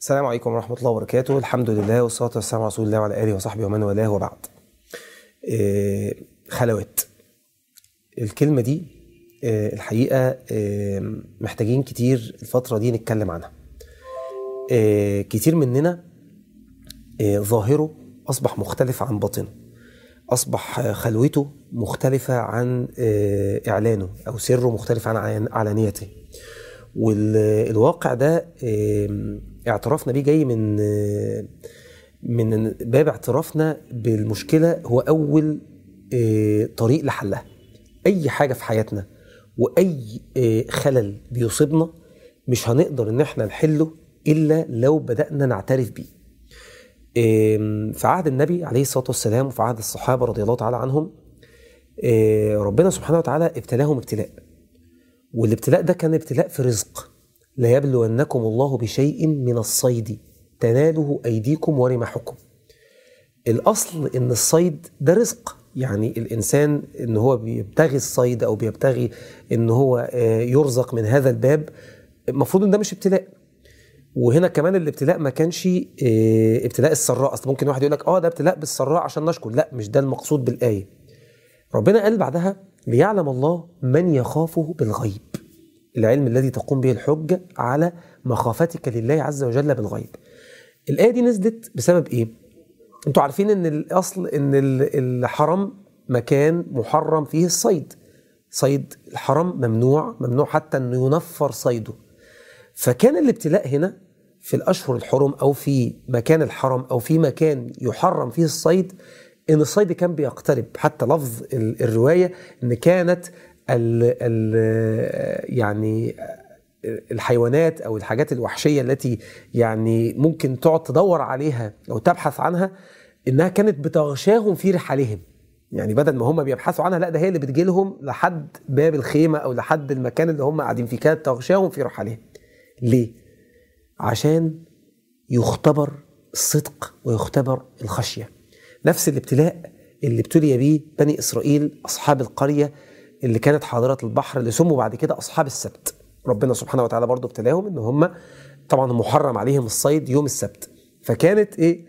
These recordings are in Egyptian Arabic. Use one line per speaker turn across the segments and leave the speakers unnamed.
السلام عليكم ورحمة الله وبركاته الحمد لله والصلاة والسلام على رسول الله وعلى آله وصحبه ومن والاه وبعد إيه خلوات الكلمة دي إيه الحقيقة إيه محتاجين كتير الفترة دي نتكلم عنها إيه كتير مننا إيه ظاهره أصبح مختلف عن باطنه أصبح خلوته مختلفة عن إيه إعلانه أو سره مختلف عن علانيته والواقع ده اعترافنا بيه جاي من من باب اعترافنا بالمشكله هو اول طريق لحلها اي حاجه في حياتنا واي خلل بيصيبنا مش هنقدر ان احنا نحله الا لو بدانا نعترف بيه في عهد النبي عليه الصلاه والسلام وفي عهد الصحابه رضي الله تعالى عنهم ربنا سبحانه وتعالى ابتلاهم ابتلاء والابتلاء ده كان ابتلاء في رزق ليبلونكم الله بشيء من الصيد تناله أيديكم ورماحكم الأصل إن الصيد ده رزق يعني الإنسان إن هو بيبتغي الصيد أو بيبتغي إن هو يرزق من هذا الباب المفروض إن ده مش ابتلاء وهنا كمان الابتلاء ما كانش ابتلاء السراء اصل ممكن واحد يقول لك اه ده ابتلاء بالسراء عشان نشكر لا مش ده المقصود بالايه ربنا قال بعدها ليعلم الله من يخافه بالغيب العلم الذي تقوم به الحجة على مخافتك لله عز وجل بالغيب الآية دي نزلت بسبب إيه؟ أنتوا عارفين إن الأصل إن الحرم مكان محرم فيه الصيد صيد الحرم ممنوع ممنوع حتى أنه ينفر صيده فكان الابتلاء هنا في الأشهر الحرم أو في مكان الحرم أو في مكان يحرم فيه الصيد ان الصيد كان بيقترب حتى لفظ الروايه ان كانت ال ال يعني الحيوانات او الحاجات الوحشيه التي يعني ممكن تقعد تدور عليها او تبحث عنها انها كانت بتغشاهم في رحالهم يعني بدل ما هم بيبحثوا عنها لا ده هي اللي بتجي لهم لحد باب الخيمه او لحد المكان اللي هم قاعدين فيه كانت تغشاهم في رحالهم ليه عشان يختبر الصدق ويختبر الخشيه نفس الابتلاء اللي ابتلي به بني اسرائيل اصحاب القريه اللي كانت حاضره البحر اللي سموا بعد كده اصحاب السبت ربنا سبحانه وتعالى برضه ابتلاهم ان هم طبعا محرم عليهم الصيد يوم السبت فكانت ايه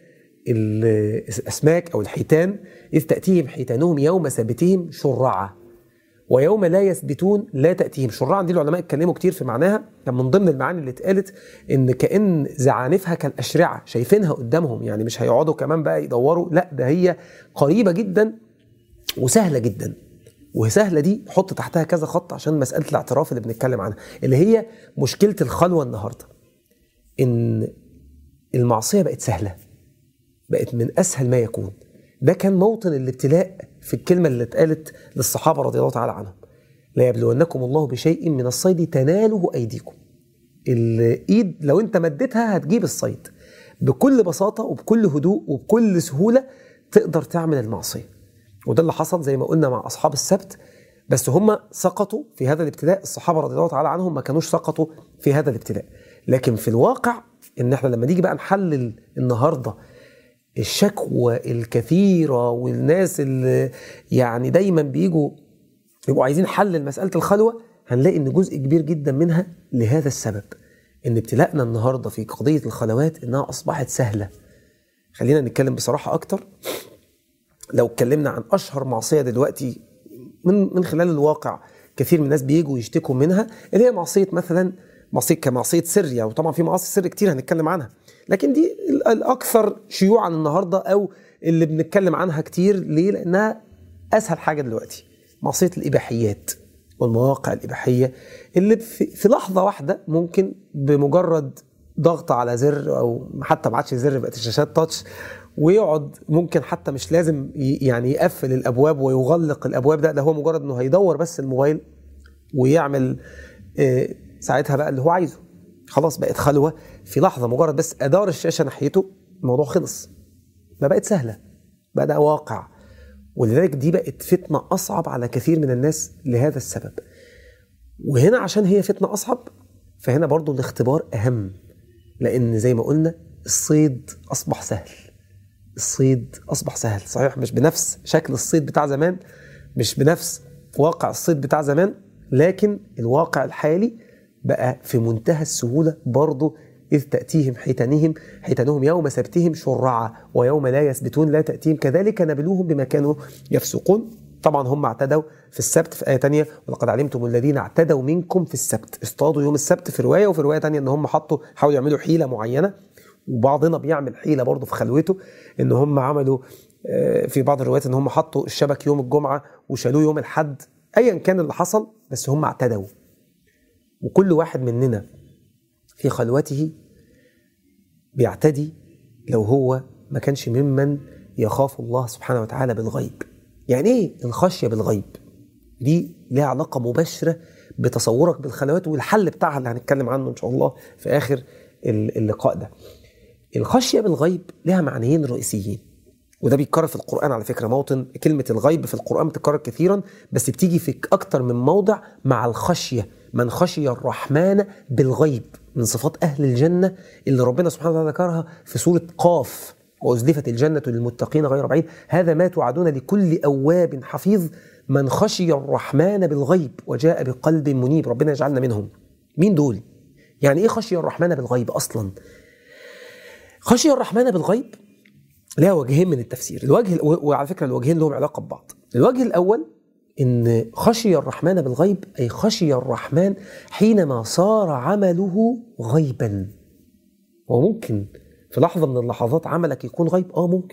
الاسماك او الحيتان اذ تاتيهم حيتانهم يوم سبتهم شرعا ويوم لا يثبتون لا تاتيهم شرعا دي العلماء اتكلموا كتير في معناها كان من ضمن المعاني اللي اتقالت ان كان زعانفها كالاشرعه شايفينها قدامهم يعني مش هيقعدوا كمان بقى يدوروا لا ده هي قريبه جدا وسهله جدا وسهله دي حط تحتها كذا خط عشان مساله الاعتراف اللي بنتكلم عنها اللي هي مشكله الخلوه النهارده ان المعصيه بقت سهله بقت من اسهل ما يكون ده كان موطن الابتلاء في الكلمة اللي اتقالت للصحابة رضي الله تعالى عنهم لا يبلونكم الله بشيء من الصيد تناله أيديكم الإيد لو أنت مدتها هتجيب الصيد بكل بساطة وبكل هدوء وبكل سهولة تقدر تعمل المعصية وده اللي حصل زي ما قلنا مع أصحاب السبت بس هم سقطوا في هذا الابتلاء الصحابة رضي الله تعالى عنهم ما كانوش سقطوا في هذا الابتلاء لكن في الواقع ان احنا لما نيجي بقى نحلل النهارده الشكوى الكثيرة والناس اللي يعني دايما بيجوا يبقوا عايزين حل لمسألة الخلوة هنلاقي ان جزء كبير جدا منها لهذا السبب ان ابتلاءنا النهاردة في قضية الخلوات انها اصبحت سهلة خلينا نتكلم بصراحة اكتر لو اتكلمنا عن اشهر معصية دلوقتي من من خلال الواقع كثير من الناس بيجوا يشتكوا منها اللي هي معصية مثلا معصية كمعصية سر يعني وطبعا في معاصي سر كتير هنتكلم عنها لكن دي الاكثر شيوعا النهارده او اللي بنتكلم عنها كتير ليه؟ لانها اسهل حاجه دلوقتي معصيه الاباحيات والمواقع الاباحيه اللي في لحظه واحده ممكن بمجرد ضغط على زر او حتى ما عادش زر بقت الشاشات تاتش ويقعد ممكن حتى مش لازم يعني يقفل الابواب ويغلق الابواب ده ده هو مجرد انه هيدور بس الموبايل ويعمل ساعتها بقى اللي هو عايزه خلاص بقت خلوه في لحظه مجرد بس ادار الشاشه ناحيته الموضوع خلص ما بقت سهله بقى ده واقع ولذلك دي بقت فتنه اصعب على كثير من الناس لهذا السبب وهنا عشان هي فتنه اصعب فهنا برضو الاختبار اهم لان زي ما قلنا الصيد اصبح سهل الصيد اصبح سهل صحيح مش بنفس شكل الصيد بتاع زمان مش بنفس واقع الصيد بتاع زمان لكن الواقع الحالي بقى في منتهى السهولة برضه إذ تأتيهم حيتانهم حيتانهم يوم سبتهم شرعا ويوم لا يسبتون لا تأتيهم كذلك نبلوهم بما كانوا يفسقون طبعا هم اعتدوا في السبت في آية تانية ولقد علمتم الذين اعتدوا منكم في السبت اصطادوا يوم السبت في رواية وفي رواية تانية ان هم حطوا حاولوا يعملوا حيلة معينة وبعضنا بيعمل حيلة برضه في خلوته ان هم عملوا آه، في بعض الروايات ان هم حطوا الشبك يوم الجمعة وشالوه يوم الحد ايا كان اللي حصل بس هم اعتدوا وكل واحد مننا في خلوته بيعتدي لو هو ما كانش ممن يخاف الله سبحانه وتعالى بالغيب يعني ايه الخشيه بالغيب دي ليها علاقه مباشره بتصورك بالخلوات والحل بتاعها اللي هنتكلم عنه ان شاء الله في اخر اللقاء ده الخشيه بالغيب لها معنيين رئيسيين وده بيتكرر في القرآن على فكرة موطن كلمة الغيب في القرآن بتتكرر كثيرا بس بتيجي في أكتر من موضع مع الخشية من خشي الرحمن بالغيب من صفات أهل الجنة اللي ربنا سبحانه وتعالى ذكرها في سورة قاف وأزلفت الجنة للمتقين غير بعيد هذا ما توعدون لكل أواب حفيظ من خشي الرحمن بالغيب وجاء بقلب منيب ربنا يجعلنا منهم مين دول؟ يعني إيه خشي الرحمن بالغيب أصلا؟ خشي الرحمن بالغيب لها وجهين من التفسير الوجه وعلى فكرة الوجهين لهم علاقة ببعض الوجه الأول إن خشي الرحمن بالغيب أي خشي الرحمن حينما صار عمله غيبا وممكن في لحظة من اللحظات عملك يكون غيب اه ممكن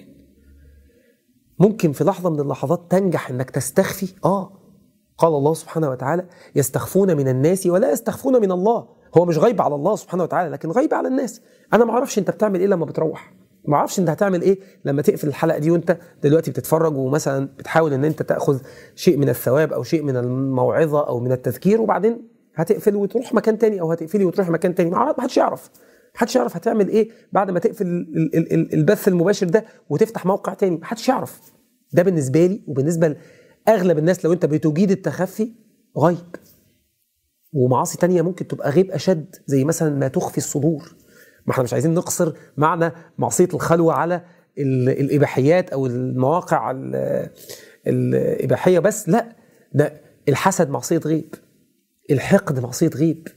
ممكن في لحظة من اللحظات تنجح انك تستخفي اه قال الله سبحانه وتعالى يستخفون من الناس ولا يستخفون من الله هو مش غيب على الله سبحانه وتعالى لكن غيب على الناس انا ما اعرفش انت بتعمل ايه لما بتروح ما اعرفش انت هتعمل ايه لما تقفل الحلقه دي وانت دلوقتي بتتفرج ومثلا بتحاول ان انت تاخذ شيء من الثواب او شيء من الموعظه او من التذكير وبعدين هتقفل وتروح مكان تاني او هتقفلي وتروحي مكان تاني ما حدش يعرف محدش يعرف هتعمل ايه بعد ما تقفل البث المباشر ده وتفتح موقع تاني محدش يعرف ده بالنسبه لي وبالنسبه لاغلب الناس لو انت بتجيد التخفي غيب ومعاصي تانية ممكن تبقى غيب اشد زي مثلا ما تخفي الصدور ما احنا مش عايزين نقصر معنى معصيه الخلوه على الاباحيات او المواقع الاباحيه بس لا ده الحسد معصيه غيب الحقد معصيه غيب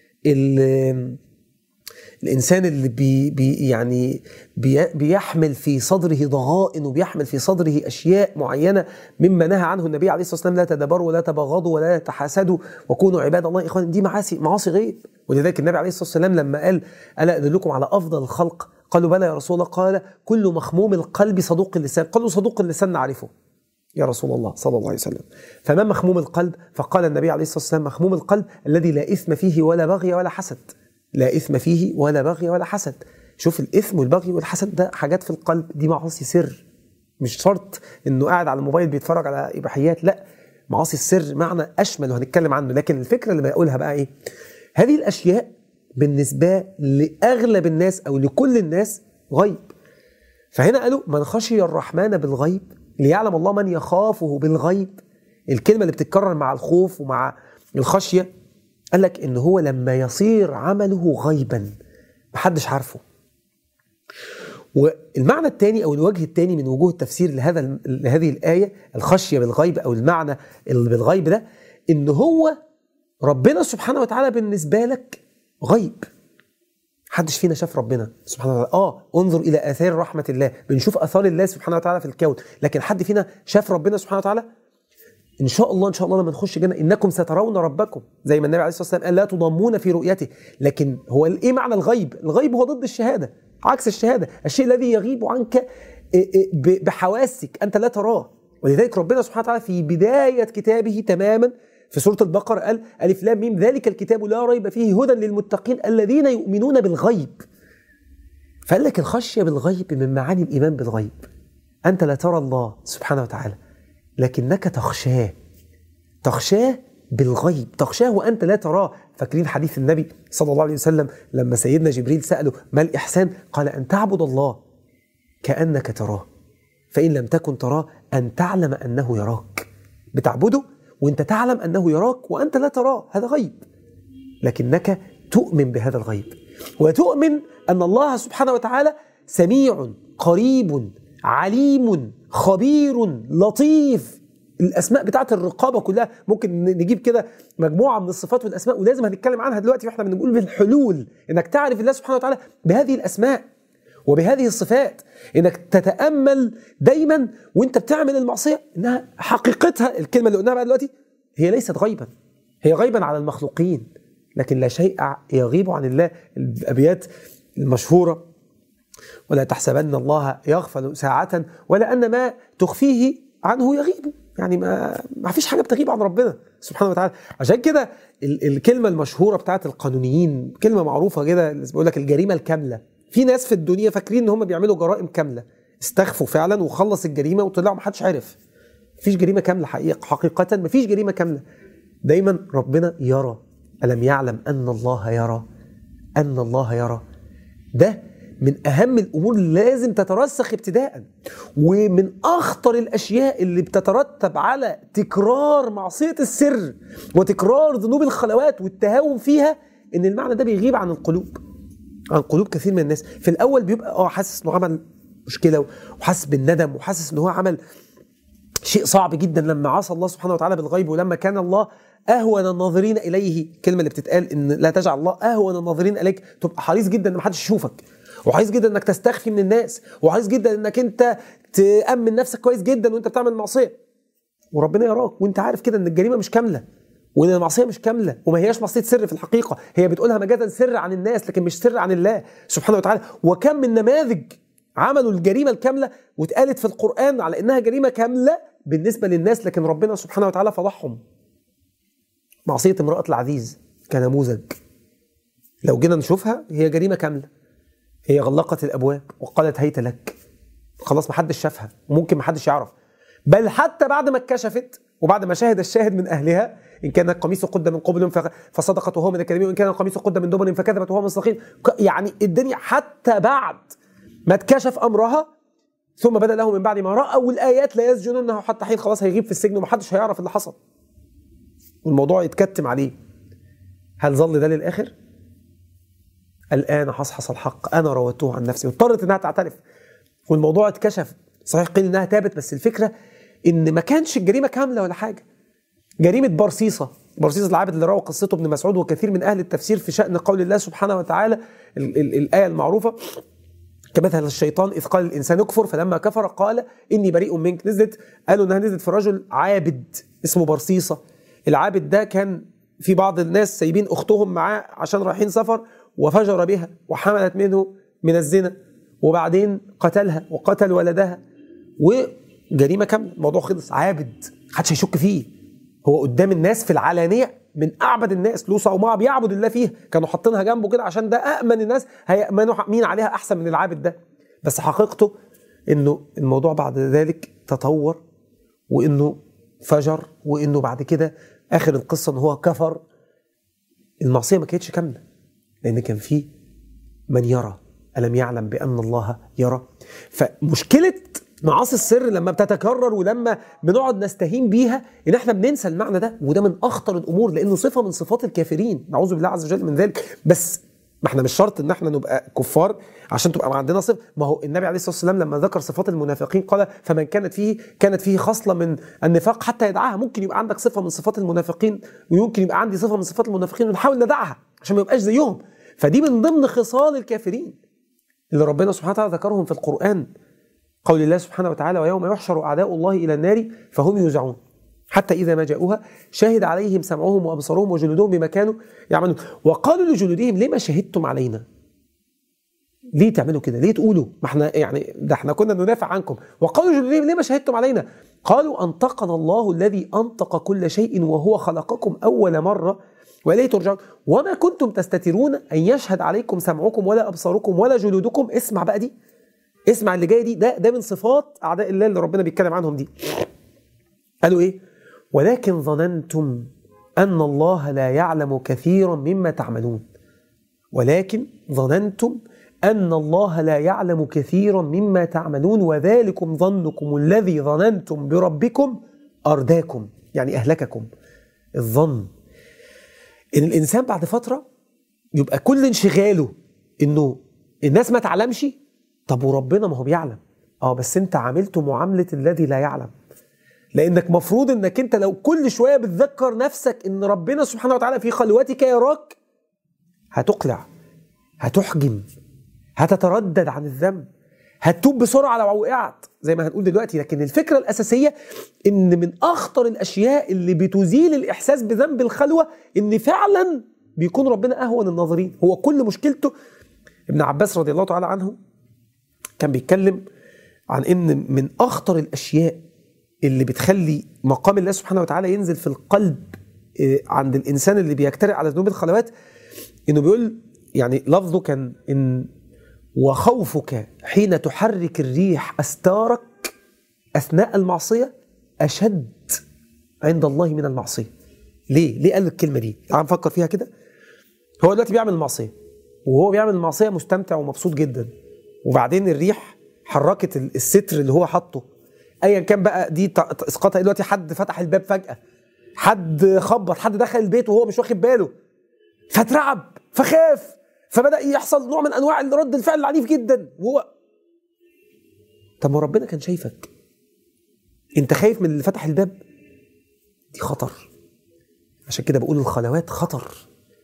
الانسان اللي بي بي يعني بي بيحمل في صدره ضغائن وبيحمل في صدره اشياء معينه مما نهى عنه النبي عليه الصلاه والسلام لا تدبروا ولا تبغضوا ولا تحاسدوا وكونوا عباد الله اخوان دي معاصي معاصي غيب ولذلك النبي عليه الصلاه والسلام لما قال الا ادلكم على افضل الخلق قالوا بلى يا رسول الله قال كل مخموم القلب صدوق اللسان قالوا صدوق اللسان نعرفه يا رسول الله صلى الله عليه وسلم فما مخموم القلب فقال النبي عليه الصلاة والسلام مخموم القلب الذي لا إثم فيه ولا بغي ولا حسد لا إثم فيه ولا بغي ولا حسد شوف الإثم والبغي والحسد ده حاجات في القلب دي معاصي سر مش شرط إنه قاعد على الموبايل بيتفرج على إباحيات لا معاصي السر معنى أشمل وهنتكلم عنه لكن الفكرة اللي بقولها بقى إيه هذه الأشياء بالنسبة لأغلب الناس أو لكل الناس غيب فهنا قالوا من خشي الرحمن بالغيب ليعلم الله من يخافه بالغيب الكلمة اللي بتتكرر مع الخوف ومع الخشية قال لك ان هو لما يصير عمله غيبا محدش عارفه والمعنى الثاني او الوجه الثاني من وجوه التفسير لهذا لهذه الايه الخشيه بالغيب او المعنى اللي بالغيب ده ان هو ربنا سبحانه وتعالى بالنسبه لك غيب محدش فينا شاف ربنا سبحانه وتعالى اه انظر الى اثار رحمه الله بنشوف اثار الله سبحانه وتعالى في الكون لكن حد فينا شاف ربنا سبحانه وتعالى ان شاء الله ان شاء الله لما نخش جنه انكم سترون ربكم زي ما النبي عليه الصلاه والسلام قال لا تضامون في رؤيته لكن هو ايه معنى الغيب الغيب هو ضد الشهاده عكس الشهاده الشيء الذي يغيب عنك بحواسك انت لا تراه ولذلك ربنا سبحانه وتعالى في بدايه كتابه تماما في سوره البقره قال الف لام ميم ذلك الكتاب لا ريب فيه هدى للمتقين الذين يؤمنون بالغيب فقال لك الخشيه بالغيب من معاني الايمان بالغيب انت لا ترى الله سبحانه وتعالى لكنك تخشاه تخشاه بالغيب تخشاه وانت لا تراه فاكرين حديث النبي صلى الله عليه وسلم لما سيدنا جبريل ساله ما الاحسان قال ان تعبد الله كانك تراه فان لم تكن تراه ان تعلم انه يراك بتعبده وانت تعلم انه يراك وانت لا تراه هذا غيب لكنك تؤمن بهذا الغيب وتؤمن ان الله سبحانه وتعالى سميع قريب عليم خبير لطيف الاسماء بتاعت الرقابه كلها ممكن نجيب كده مجموعه من الصفات والاسماء ولازم هنتكلم عنها دلوقتي واحنا بنقول بالحلول انك تعرف الله سبحانه وتعالى بهذه الاسماء وبهذه الصفات انك تتامل دايما وانت بتعمل المعصيه انها حقيقتها الكلمه اللي قلناها بقى دلوقتي هي ليست غيبا هي غيبا على المخلوقين لكن لا شيء يغيب عن الله الابيات المشهوره ولا تحسبن الله يغفل ساعة ولا أن ما تخفيه عنه يغيب يعني ما ما فيش حاجة بتغيب عن ربنا سبحانه وتعالى عشان كده الكلمة المشهورة بتاعت القانونيين كلمة معروفة كده بيقول لك الجريمة الكاملة في ناس في الدنيا فاكرين ان هم بيعملوا جرائم كاملة استخفوا فعلا وخلص الجريمة وطلعوا محدش عرف مفيش جريمة كاملة حقيقة حقيقة مفيش جريمة كاملة دايما ربنا يرى ألم يعلم أن الله يرى أن الله يرى ده من اهم الامور اللي لازم تترسخ ابتداء ومن اخطر الاشياء اللي بتترتب على تكرار معصيه السر وتكرار ذنوب الخلوات والتهاون فيها ان المعنى ده بيغيب عن القلوب عن قلوب كثير من الناس في الاول بيبقى اه حاسس انه عمل مشكله وحاسس بالندم وحاسس ان هو عمل شيء صعب جدا لما عصى الله سبحانه وتعالى بالغيب ولما كان الله اهون الناظرين اليه الكلمه اللي بتتقال ان لا تجعل الله اهون الناظرين اليك تبقى حريص جدا ان محدش يشوفك وعايز جدا انك تستخفي من الناس وعايز جدا انك انت تامن نفسك كويس جدا وانت بتعمل معصيه وربنا يراك وانت عارف كده ان الجريمه مش كامله وان المعصيه مش كامله وما هياش معصيه سر في الحقيقه هي بتقولها مجازا سر عن الناس لكن مش سر عن الله سبحانه وتعالى وكم من نماذج عملوا الجريمه الكامله واتقالت في القران على انها جريمه كامله بالنسبه للناس لكن ربنا سبحانه وتعالى فضحهم معصيه امراه العزيز كنموذج لو جينا نشوفها هي جريمه كامله هي غلقت الابواب وقالت هيت لك خلاص ما حدش شافها وممكن ما حدش يعرف بل حتى بعد ما اتكشفت وبعد ما شاهد الشاهد من اهلها ان كان القميص قد من قبل فصدقت وهو من الكاذبين وان كان القميص قد من دبر فكذبت وهو من الصادقين يعني الدنيا حتى بعد ما اتكشف امرها ثم بدا له من بعد ما راوا الايات لا يسجنونه حتى حين خلاص هيغيب في السجن ومحدش هيعرف اللي حصل والموضوع يتكتم عليه هل ظل ده للاخر؟ الآن حصحص الحق أنا راودته عن نفسي واضطرت إنها تعترف والموضوع اتكشف صحيح قيل إنها تابت بس الفكرة إن ما كانش الجريمة كاملة ولا حاجة جريمة برصيصة برصيصة العابد اللي روى قصته ابن مسعود وكثير من أهل التفسير في شأن قول الله سبحانه وتعالى ال ال الآية المعروفة كمثل الشيطان إذ قال الإنسان اكفر فلما كفر قال إني بريء منك نزلت قالوا إنها نزلت في رجل عابد اسمه برصيصة العابد ده كان في بعض الناس سايبين أختهم معاه عشان رايحين سفر وفجر بها وحملت منه من الزنا وبعدين قتلها وقتل ولدها وجريمه كامله الموضوع خلص عابد محدش هيشك فيه هو قدام الناس في العلانيه من اعبد الناس له صومعه بيعبد الله فيها كانوا حاطينها جنبه كده عشان ده امن الناس هيامنوا مين عليها احسن من العابد ده بس حقيقته انه الموضوع بعد ذلك تطور وانه فجر وانه بعد كده اخر القصه ان هو كفر المعصيه ما كانتش كامله لأن كان في من يرى ألم يعلم بأن الله يرى فمشكلة معاصي السر لما بتتكرر ولما بنقعد نستهين بيها ان احنا بننسى المعنى ده وده من اخطر الامور لانه صفه من صفات الكافرين نعوذ بالله عز وجل من ذلك بس ما احنا مش شرط ان احنا نبقى كفار عشان تبقى عندنا صفه ما هو النبي عليه الصلاه والسلام لما ذكر صفات المنافقين قال فمن كانت فيه كانت فيه خصله من النفاق حتى يدعاها ممكن يبقى عندك صفه من صفات المنافقين ويمكن يبقى عندي صفه من صفات المنافقين ونحاول ندعها عشان ما يبقاش زيهم فدي من ضمن خصال الكافرين اللي ربنا سبحانه وتعالى ذكرهم في القرآن قول الله سبحانه وتعالى ويوم يحشر أعداء الله إلى النار فهم يوزعون حتى إذا ما جاءوها شهد عليهم سمعهم وأبصارهم وجلودهم بما كانوا يعملون وقالوا لجلودهم لما شهدتم علينا ليه تعملوا كده ليه تقولوا ما احنا يعني ده احنا كنا ندافع عنكم وقالوا لجلودهم لما شهدتم علينا قالوا أنطقنا الله الذي أنطق كل شيء وهو خلقكم أول مرة وإليه ترجعون وما كنتم تستترون أن يشهد عليكم سمعكم ولا أبصاركم ولا جلودكم اسمع بقى دي اسمع اللي جاي دي ده ده من صفات أعداء الله اللي ربنا بيتكلم عنهم دي قالوا إيه ولكن ظننتم أن الله لا يعلم كثيرا مما تعملون ولكن ظننتم أن الله لا يعلم كثيرا مما تعملون وذلكم ظنكم الذي ظننتم بربكم أرداكم يعني أهلككم الظن ان الانسان بعد فتره يبقى كل انشغاله انه الناس ما تعلمش طب وربنا ما هو بيعلم اه بس انت عاملته معامله الذي لا يعلم لانك مفروض انك انت لو كل شويه بتذكر نفسك ان ربنا سبحانه وتعالى في خلوتك يراك هتقلع هتحجم هتتردد عن الذنب هتتوب بسرعه لو وقعت زي ما هنقول دلوقتي لكن الفكره الاساسيه ان من اخطر الاشياء اللي بتزيل الاحساس بذنب الخلوه ان فعلا بيكون ربنا اهون الناظرين هو كل مشكلته ابن عباس رضي الله تعالى عنه كان بيتكلم عن ان من اخطر الاشياء اللي بتخلي مقام الله سبحانه وتعالى ينزل في القلب آه، عند الانسان اللي بيجترئ على ذنوب الخلوات انه بيقول يعني لفظه كان ان وخوفك حين تحرك الريح استارك اثناء المعصيه اشد عند الله من المعصيه. ليه؟ ليه قال الكلمه دي؟ تعال نفكر فيها كده. هو دلوقتي بيعمل المعصيه وهو بيعمل المعصيه مستمتع ومبسوط جدا وبعدين الريح حركت ال- الستر اللي هو حاطه ايا كان بقى دي ت- اسقاطها دلوقتي حد فتح الباب فجاه حد خبط حد دخل البيت وهو مش واخد باله فاترعب فخاف فبدا يحصل نوع من انواع رد الفعل العنيف جدا وهو طب ما ربنا كان شايفك انت خايف من اللي فتح الباب دي خطر عشان كده بقول الخلوات خطر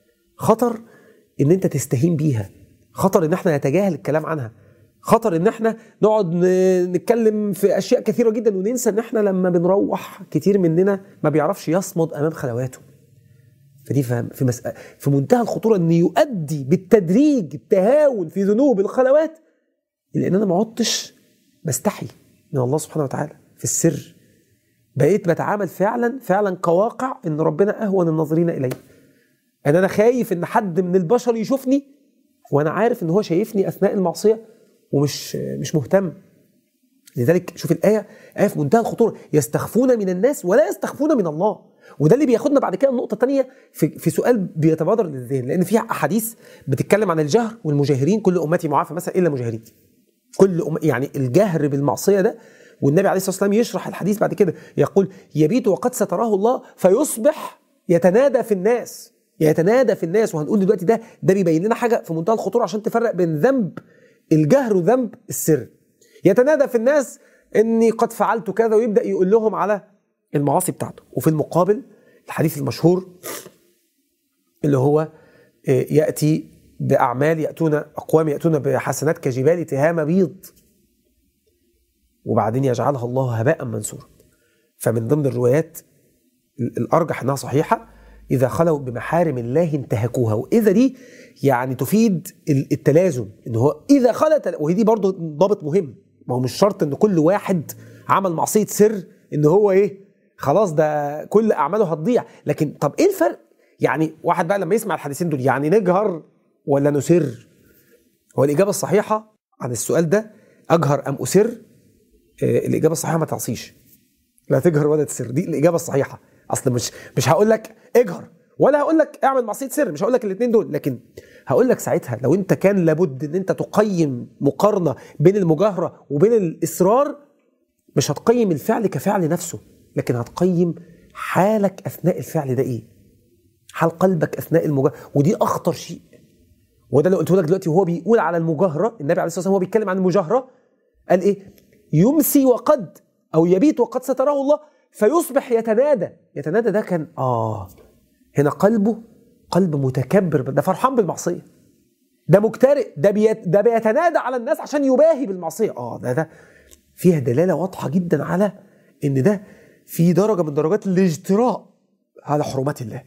خطر ان انت تستهين بيها خطر ان احنا نتجاهل الكلام عنها خطر ان احنا نقعد ن- نتكلم في اشياء كثيره جدا وننسى ان احنا لما بنروح كتير مننا ما بيعرفش يصمد امام خلواته فدي في في, مسألة في منتهى الخطوره ان يؤدي بالتدريج التهاون في ذنوب الخلوات لان انا ما عدتش بستحي من الله سبحانه وتعالى في السر بقيت بتعامل فعلا فعلا كواقع ان ربنا اهون الناظرين الي ان انا خايف ان حد من البشر يشوفني وانا عارف ان هو شايفني اثناء المعصيه ومش مش مهتم لذلك شوف الايه ايه في منتهى الخطوره يستخفون من الناس ولا يستخفون من الله وده اللي بياخدنا بعد كده النقطه الثانيه في في سؤال بيتبادر للذهن لان في احاديث بتتكلم عن الجهر والمجاهرين كل امتي معافى مثلا الا المجاهرين كل أم يعني الجهر بالمعصيه ده والنبي عليه الصلاه والسلام يشرح الحديث بعد كده يقول يبيت وقد ستراه الله فيصبح يتنادى في الناس يتنادى في الناس وهنقول دلوقتي ده ده بيبين لنا حاجه في منتهى الخطوره عشان تفرق بين ذنب الجهر وذنب السر يتنادى في الناس اني قد فعلت كذا ويبدا يقول لهم على المعاصي بتاعته وفي المقابل الحديث المشهور اللي هو آه، ياتي باعمال ياتون اقوام ياتون بحسنات كجبال تهام بيض وبعدين يجعلها الله هباء منثورا فمن ضمن الروايات ال- الارجح انها صحيحه اذا خلوا بمحارم الله انتهكوها واذا دي يعني تفيد ال- التلازم ان هو اذا خلت وهي دي برضه ضابط مهم ما هو مش شرط ان كل واحد عمل معصيه سر ان هو ايه خلاص ده كل اعماله هتضيع لكن طب ايه الفرق يعني واحد بقى لما يسمع الحديثين دول يعني نجهر ولا نسر هو الاجابه الصحيحه عن السؤال ده اجهر ام اسر آه، الاجابه الصحيحه ما تعصيش لا تجهر ولا تسر دي الاجابه الصحيحه اصل مش مش هقول لك اجهر ولا هقول لك اعمل معصيه سر مش هقول لك الاثنين دول لكن هقول لك ساعتها لو انت كان لابد ان انت تقيم مقارنه بين المجاهره وبين الاصرار مش هتقيم الفعل كفعل نفسه لكن هتقيم حالك اثناء الفعل ده ايه حال قلبك اثناء المجاهره ودي اخطر شيء وده اللي قلته لك دلوقتي وهو بيقول على المجاهره النبي عليه الصلاه والسلام هو بيتكلم عن المجاهره قال ايه يمسي وقد او يبيت وقد ستراه الله فيصبح يتنادى يتنادى ده كان اه هنا قلبه قلب متكبر ده فرحان بالمعصيه ده مجترئ ده بيت ده بيتنادى على الناس عشان يباهي بالمعصيه اه ده ده فيها دلاله واضحه جدا على ان ده في درجه من درجات الاجتراء على حرمات الله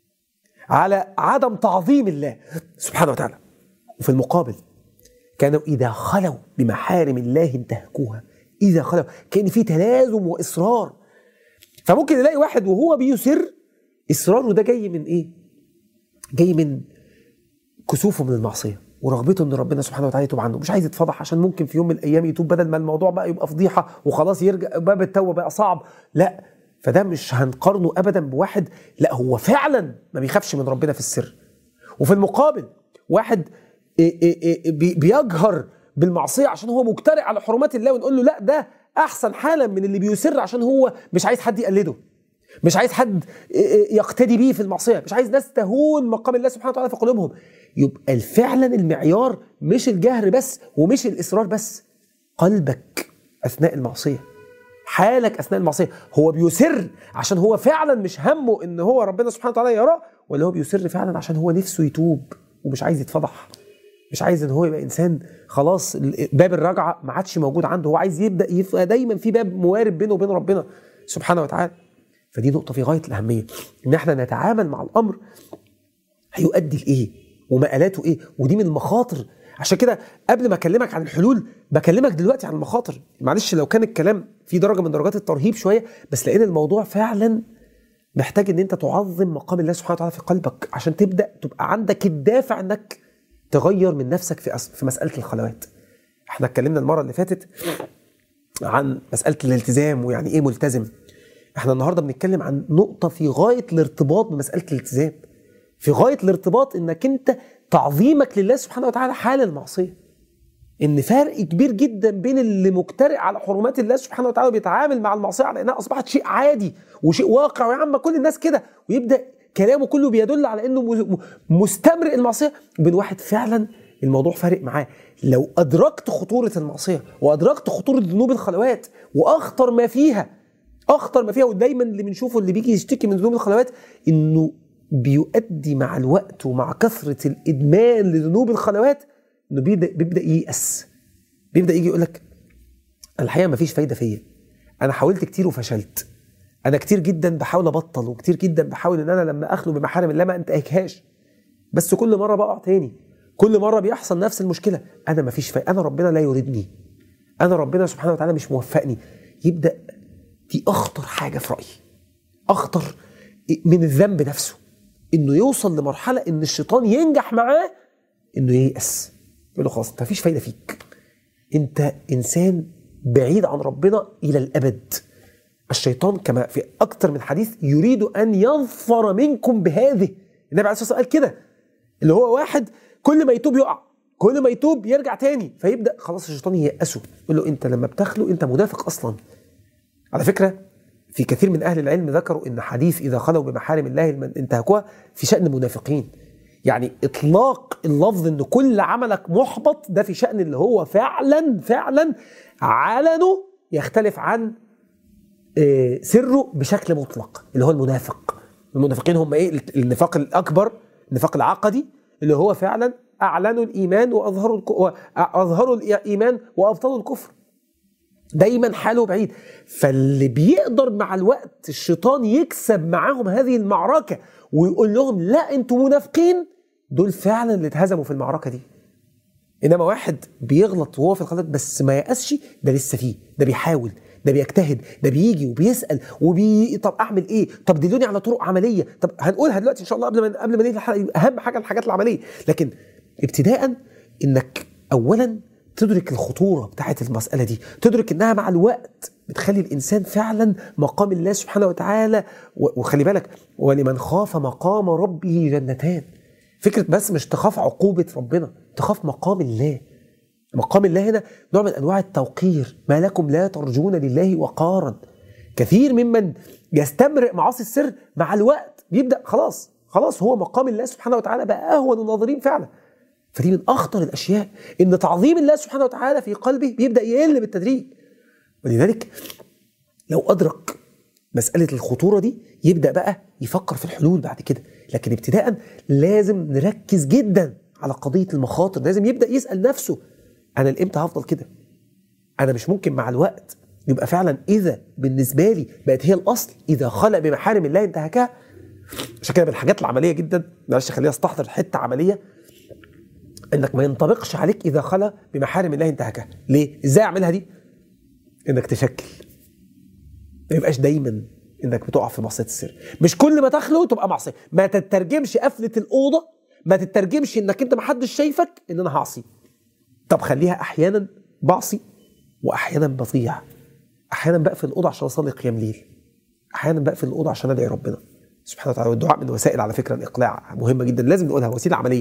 على عدم تعظيم الله سبحانه وتعالى وفي المقابل كانوا إذا خلوا بمحارم الله انتهكوها إذا خلوا كان في تلازم وإصرار فممكن نلاقي واحد وهو بيسر إصراره ده جاي من إيه؟ جاي من كسوفه من المعصية ورغبته ان ربنا سبحانه وتعالى يتوب عنه مش عايز يتفضح عشان ممكن في يوم من الايام يتوب بدل ما الموضوع بقى يبقى فضيحه وخلاص يرجع باب التوبه بقى صعب لا فده مش هنقارنه ابدا بواحد لا هو فعلا ما بيخافش من ربنا في السر وفي المقابل واحد إيه إيه إيه بي- بيجهر بالمعصيه عشان هو مجترئ على حرمات الله ونقول له لا ده احسن حالا من اللي بيسر عشان هو مش عايز حد يقلده مش عايز حد يقتدي بيه في المعصيه مش عايز ناس تهون مقام الله سبحانه وتعالى في قلوبهم يبقى فعلا المعيار مش الجهر بس ومش الاصرار بس قلبك اثناء المعصيه حالك اثناء المعصيه هو بيسر عشان هو فعلا مش همه ان هو ربنا سبحانه وتعالى يراه ولا هو بيسر فعلا عشان هو نفسه يتوب ومش عايز يتفضح مش عايز ان هو يبقى انسان خلاص باب الرجعه ما عادش موجود عنده هو عايز يبدا يبقى دايما في باب موارب بينه وبين ربنا سبحانه وتعالى فدي نقطه في غايه الاهميه ان احنا نتعامل مع الامر هيؤدي لايه ومآلاته ايه ودي من المخاطر عشان كده قبل ما اكلمك عن الحلول بكلمك دلوقتي عن المخاطر معلش لو كان الكلام في درجه من درجات الترهيب شويه بس لان الموضوع فعلا محتاج ان انت تعظم مقام الله سبحانه وتعالى في قلبك عشان تبدا تبقى عندك الدافع انك تغير من نفسك في في مساله الخلوات احنا اتكلمنا المره اللي فاتت عن مساله الالتزام ويعني ايه ملتزم احنا النهارده بنتكلم عن نقطه في غايه الارتباط بمساله الالتزام في غايه الارتباط انك انت تعظيمك لله سبحانه وتعالى حال المعصيه ان فرق كبير جدا بين اللي مجترئ على حرمات الله سبحانه وتعالى وبيتعامل مع المعصيه على انها اصبحت شيء عادي وشيء واقع ويا عم كل الناس كده ويبدا كلامه كله بيدل على انه مستمرئ المعصيه وبين واحد فعلا الموضوع فارق معاه لو ادركت خطوره المعصيه وادركت خطوره ذنوب الخلوات واخطر ما فيها اخطر ما فيها ودايما اللي بنشوفه اللي بيجي يشتكي من ذنوب الخلوات انه بيؤدي مع الوقت ومع كثره الادمان لذنوب الخلوات انه بيبدا بيبدا ييأس بيبدا يجي يقول لك الحقيقه ما فيش فايده فيا انا حاولت كتير وفشلت انا كتير جدا بحاول ابطل وكتير جدا بحاول ان انا لما اخلو بمحارم الله ما انتهكهاش بس كل مره بقع تاني كل مره بيحصل نفس المشكله انا ما فيش فايده انا ربنا لا يريدني انا ربنا سبحانه وتعالى مش موفقني يبدا دي اخطر حاجه في رايي اخطر من الذنب نفسه انه يوصل لمرحله ان الشيطان ينجح معاه انه ييأس يقول له خلاص انت مفيش فايده فيك انت انسان بعيد عن ربنا الى الابد الشيطان كما في اكثر من حديث يريد ان يظفر منكم بهذه النبي عليه الصلاه والسلام قال كده اللي هو واحد كل ما يتوب يقع كل ما يتوب يرجع تاني فيبدا خلاص الشيطان ييأسه يقول له انت لما بتخلو انت منافق اصلا على فكره في كثير من اهل العلم ذكروا ان حديث اذا خلوا بمحارم الله انتهكوها في شان المنافقين يعني اطلاق اللفظ ان كل عملك محبط ده في شان اللي هو فعلا فعلا علنه يختلف عن سره بشكل مطلق اللي هو المنافق المنافقين هم ايه النفاق الاكبر النفاق العقدي اللي هو فعلا اعلنوا الايمان واظهروا اظهروا الايمان وابطلوا الكفر دايما حاله بعيد فاللي بيقدر مع الوقت الشيطان يكسب معاهم هذه المعركه ويقول لهم لا انتوا منافقين دول فعلا اللي اتهزموا في المعركه دي انما واحد بيغلط وهو في الخلط بس ما يأسش ده لسه فيه ده بيحاول ده بيجتهد ده بيجي وبيسال وبي طب اعمل ايه طب دلوني على طرق عمليه طب هنقولها دلوقتي ان شاء الله قبل ما قبل ما ننهي الحلقه اهم حاجه الحاجات العمليه لكن ابتداء انك اولا تدرك الخطوره بتاعت المساله دي تدرك انها مع الوقت بتخلي الانسان فعلا مقام الله سبحانه وتعالى وخلي بالك ولمن خاف مقام ربه جنتان فكره بس مش تخاف عقوبه ربنا تخاف مقام الله مقام الله هنا نوع من انواع التوقير ما لكم لا ترجون لله وقارا كثير ممن يستمرئ معاصي السر مع الوقت بيبدا خلاص خلاص هو مقام الله سبحانه وتعالى بقى اهون الناظرين فعلا فدي من اخطر الاشياء ان تعظيم الله سبحانه وتعالى في قلبه بيبدا يقل بالتدريج ولذلك لو ادرك مساله الخطوره دي يبدا بقى يفكر في الحلول بعد كده لكن ابتداء لازم نركز جدا على قضيه المخاطر لازم يبدا يسال نفسه انا لامتى هفضل كده انا مش ممكن مع الوقت يبقى فعلا اذا بالنسبه لي بقت هي الاصل اذا خلق بمحارم الله انتهكها عشان كده من الحاجات العمليه جدا معلش خلينا استحضر حته عمليه انك ما ينطبقش عليك اذا خلى بمحارم الله انتهكها ليه ازاي اعملها دي انك تشكل ما يبقاش دايما انك بتقع في معصيه السر مش كل ما تخلو تبقى معصيه ما تترجمش قفله الاوضه ما تترجمش انك انت ما حدش شايفك ان انا هعصي طب خليها احيانا بعصي واحيانا بضيع احيانا بقفل الاوضه عشان اصلي قيام ليل احيانا بقفل الاوضه عشان ادعي ربنا سبحانه وتعالى والدعاء من وسائل على فكره الاقلاع مهمه جدا لازم نقولها وسيله عمليه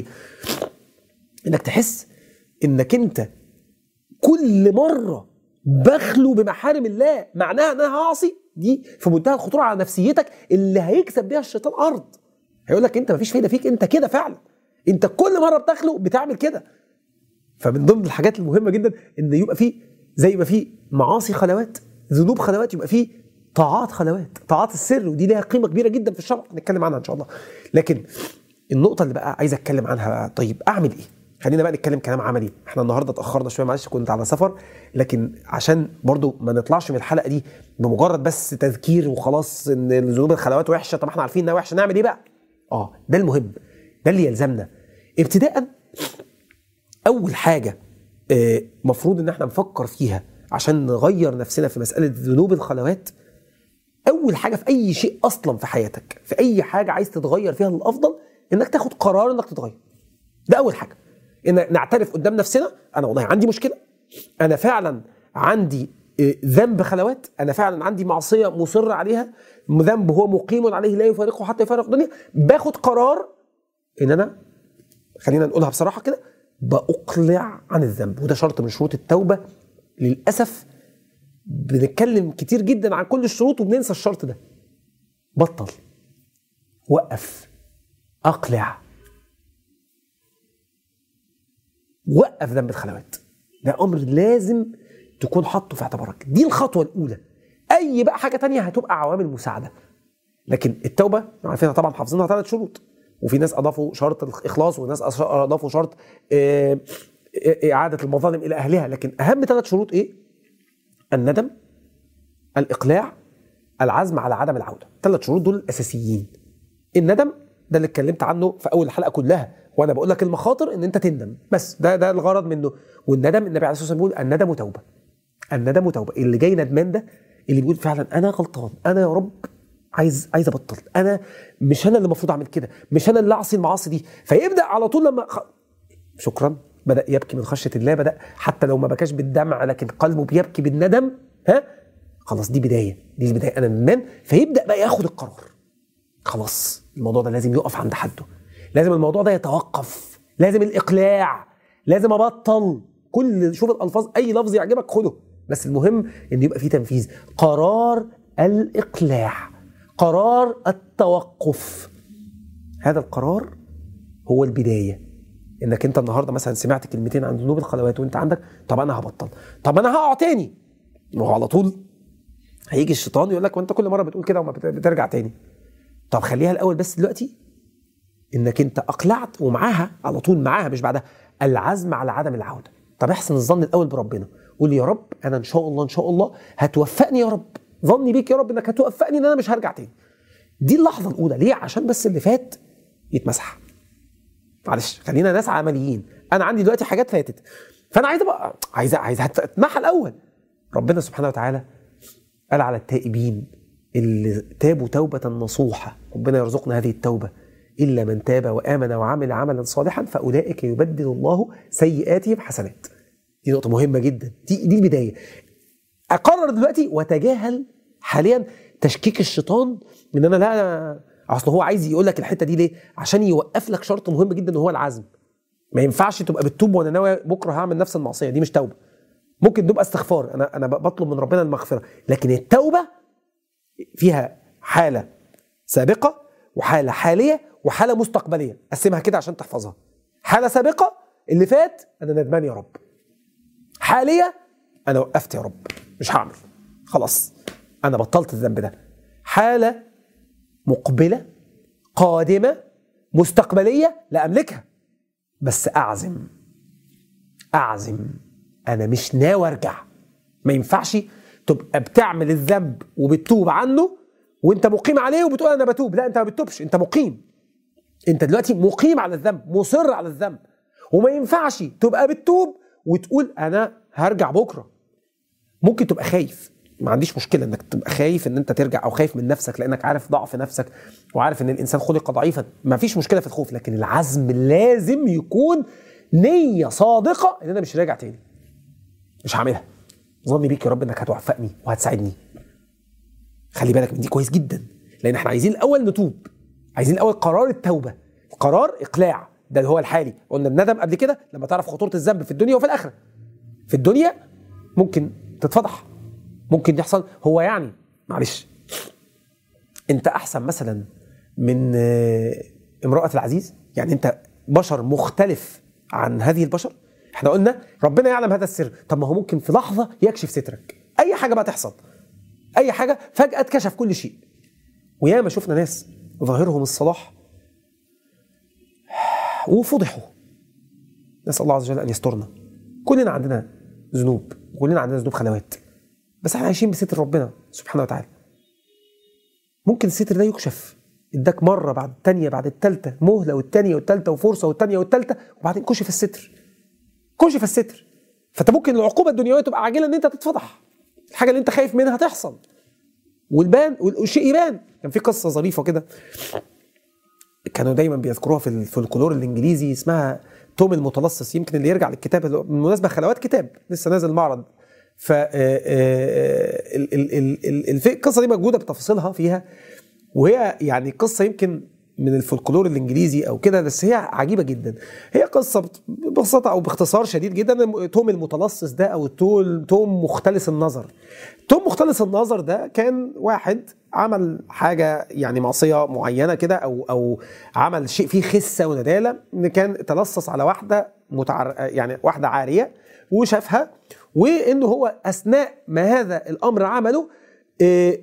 انك تحس انك انت كل مره بخلو بمحارم الله معناها ان انا هعصي دي في منتهى الخطوره على نفسيتك اللي هيكسب بيها الشيطان ارض هيقول لك انت مفيش فايده فيك انت كده فعلا انت كل مره بتخلو بتعمل كده فمن ضمن الحاجات المهمه جدا ان يبقى في زي ما في معاصي خلوات ذنوب خلوات يبقى في طاعات خلوات طاعات السر ودي ليها قيمه كبيره جدا في الشرع هنتكلم عنها ان شاء الله لكن النقطه اللي بقى عايز اتكلم عنها بقى طيب اعمل ايه خلينا بقى نتكلم كلام عملي احنا النهارده اتاخرنا شويه معلش كنت على سفر لكن عشان برضو ما نطلعش من الحلقه دي بمجرد بس تذكير وخلاص ان ذنوب الخلوات وحشه طب احنا عارفين انها وحشه نعمل ايه بقى اه ده المهم ده اللي يلزمنا ابتداء اول حاجه آه، مفروض ان احنا نفكر فيها عشان نغير نفسنا في مساله ذنوب الخلوات اول حاجه في اي شيء اصلا في حياتك في اي حاجه عايز تتغير فيها للافضل انك تاخد قرار انك تتغير ده اول حاجه ان نعترف قدام نفسنا انا والله عندي مشكله انا فعلا عندي آه، ذنب خلوات انا فعلا عندي معصيه مصر عليها ذنب هو مقيم عليه لا يفارقه حتى يفارق الدنيا باخد قرار ان انا خلينا نقولها بصراحه كده باقلع عن الذنب وده شرط من شروط التوبه للاسف بنتكلم كتير جدا عن كل الشروط وبننسى الشرط ده بطل وقف اقلع وقف ذنب الخلوات ده امر لازم تكون حاطه في اعتبارك دي الخطوه الاولى اي بقى حاجه تانية هتبقى عوامل مساعده لكن التوبه عارفينها طبعا حافظينها ثلاث شروط وفي ناس اضافوا شرط الاخلاص وناس اضافوا شرط آه، آه، اعاده المظالم الى اهلها لكن اهم ثلاث شروط ايه الندم الاقلاع العزم على عدم العوده ثلاث شروط دول الاساسيين الندم ده اللي اتكلمت عنه في اول الحلقه كلها وانا بقول لك المخاطر ان انت تندم بس ده ده الغرض منه والندم النبي عليه الصلاه والسلام بيقول الندم توبه الندم توبه اللي جاي ندمان ده اللي بيقول فعلا انا غلطان انا يا رب عايز عايز ابطل انا مش انا اللي المفروض اعمل كده مش انا اللي اعصي المعاصي دي فيبدا على طول لما خ... شكرا بدا يبكي من خشيه الله بدا حتى لو ما بكاش بالدمع لكن قلبه بيبكي بالندم ها خلاص دي بدايه دي البدايه انا ندمان فيبدا بقى ياخد القرار خلاص الموضوع ده لازم يقف عند حده لازم الموضوع ده يتوقف لازم الاقلاع لازم ابطل كل شوف الالفاظ اي لفظ يعجبك خده بس المهم ان يبقى في تنفيذ قرار الاقلاع قرار التوقف هذا القرار هو البدايه انك انت النهارده مثلا سمعت كلمتين عن ذنوب الخلوات وانت عندك طب انا هبطل طب انا هقع تاني ما هو على طول هيجي الشيطان يقول لك وانت كل مره بتقول كده وما بت- بترجع تاني طب خليها الاول بس دلوقتي انك انت اقلعت ومعاها على طول معاها مش بعدها العزم على عدم العوده طب احسن الظن الاول بربنا قول يا رب انا ان شاء الله ان شاء الله هتوفقني يا رب ظني بيك يا رب انك هتوفقني ان انا مش هرجع تاني دي اللحظه الاولى ليه عشان بس اللي فات يتمسح معلش خلينا ناس عمليين انا عندي دلوقتي حاجات فاتت فانا عايز ابقى عايز عايز اتمحى الاول ربنا سبحانه وتعالى قال على التائبين اللي تابوا توبة نصوحة ربنا يرزقنا هذه التوبة إلا من تاب وآمن وعمل عملا صالحا فأولئك يبدل الله سيئاتهم حسنات دي نقطة مهمة جدا دي دي البداية أقرر دلوقتي وتجاهل حاليا تشكيك الشيطان ان انا لا أنا اصل هو عايز يقول لك الحته دي ليه؟ عشان يوقف لك شرط مهم جدا وهو العزم. ما ينفعش تبقى بتتوب وانا ناوي بكره هعمل نفس المعصيه دي مش توبه. ممكن تبقى استغفار انا انا بطلب من ربنا المغفره لكن التوبه فيها حاله سابقه وحاله حاليه وحاله مستقبليه قسمها كده عشان تحفظها حاله سابقه اللي فات انا ندمان يا رب حاليه انا وقفت يا رب مش هعمل خلاص انا بطلت الذنب ده حاله مقبله قادمه مستقبليه لا املكها بس اعزم اعزم انا مش ناوي ارجع ما ينفعش تبقى بتعمل الذنب وبتتوب عنه وانت مقيم عليه وبتقول انا بتوب لا انت ما بتتوبش انت مقيم انت دلوقتي مقيم على الذنب مصر على الذنب وما ينفعش تبقى بتتوب وتقول انا هرجع بكره ممكن تبقى خايف ما عنديش مشكله انك تبقى خايف ان انت ترجع او خايف من نفسك لانك عارف ضعف نفسك وعارف ان الانسان خلق ضعيفا ما فيش مشكله في الخوف لكن العزم لازم يكون نيه صادقه ان انا مش راجع تاني مش هعملها ظني بيك يا رب انك هتوفقني وهتساعدني خلي بالك من دي كويس جدا لان احنا عايزين الاول نتوب عايزين الاول قرار التوبه قرار اقلاع ده اللي هو الحالي قلنا الندم قبل كده لما تعرف خطوره الذنب في الدنيا وفي الاخره في الدنيا ممكن تتفضح ممكن يحصل هو يعني معلش انت احسن مثلا من آه، امراه العزيز يعني انت بشر مختلف عن هذه البشر احنا قلنا ربنا يعلم هذا السر طب ما هو ممكن في لحظه يكشف سترك اي حاجه بقى تحصل اي حاجه فجاه اتكشف كل شيء وياما شفنا ناس ظاهرهم الصلاح وفضحوا نسال الله عز وجل ان يسترنا كلنا عندنا ذنوب كلنا عندنا ذنوب خلوات بس احنا عايشين بستر ربنا سبحانه وتعالى ممكن الستر ده يكشف اداك مره بعد الثانيه بعد الثالثه مهله والثانيه والثالثه وفرصه والثانيه والثالثه وبعدين كشف الستر كشف الستر فانت ممكن العقوبه الدنيويه تبقى عاجله ان انت تتفضح الحاجه اللي انت خايف منها تحصل والبان والشيء يبان كان في قصه ظريفه كده كانوا دايما بيذكروها في الفولكلور الانجليزي اسمها توم المتلصص يمكن اللي يرجع للكتاب بالمناسبه خلوات كتاب لسه نازل معرض ف القصه دي موجوده بتفاصيلها فيها وهي يعني قصه يمكن من الفولكلور الانجليزي او كده بس هي عجيبه جدا هي قصه ببساطه او باختصار شديد جدا توم المتلصص ده او توم توم مختلس النظر توم مختلس النظر ده كان واحد عمل حاجه يعني معصيه معينه كده او او عمل شيء فيه خسه ونداله ان كان تلصص على واحده متعر يعني واحده عاريه وشافها وانه هو اثناء ما هذا الامر عمله آه،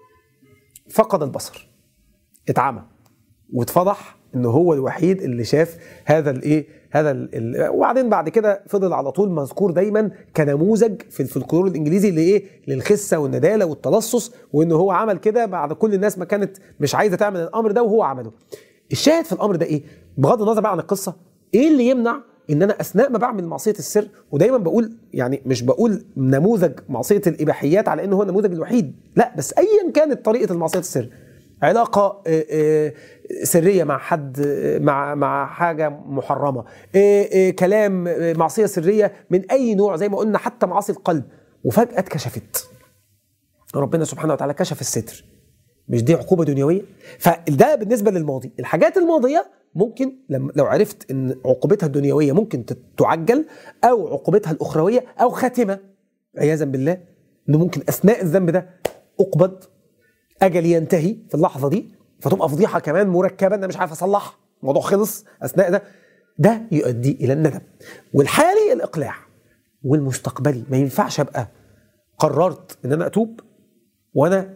فقد البصر اتعمى واتفضح ان هو الوحيد اللي شاف هذا الايه هذا ال وبعدين بعد كده فضل على طول مذكور دايما كنموذج في الفلكلور الانجليزي لايه للخسه والنداله والتلصص وان هو عمل كده بعد كل الناس ما كانت مش عايزه تعمل الامر ده وهو عمله الشاهد في الامر ده ايه بغض النظر بقى عن القصه ايه اللي يمنع ان انا اثناء ما بعمل معصيه السر ودايما بقول يعني مش بقول نموذج معصيه الاباحيات على انه هو النموذج الوحيد لا بس ايا كانت طريقه المعصيه السر علاقه آه، آه، سريه مع حد آه، مع مع حاجه محرمه كلام معصيه سريه من اي نوع زي ما قلنا حتى معاصي القلب وفجاه اتكشفت ربنا سبحانه وتعالى كشف الستر مش دي عقوبه دنيويه فده بالنسبه للماضي الحاجات الماضيه ممكن لو عرفت ان عقوبتها الدنيويه ممكن تعجل او عقوبتها الاخرويه او خاتمه عياذا بالله انه ممكن اثناء الذنب ده اقبض اجل ينتهي في اللحظه دي فتبقى فضيحه كمان مركبه انا مش عارف اصلحها الموضوع خلص اثناء ده ده يؤدي الى الندم والحالي الاقلاع والمستقبلي ما ينفعش ابقى قررت ان انا اتوب وانا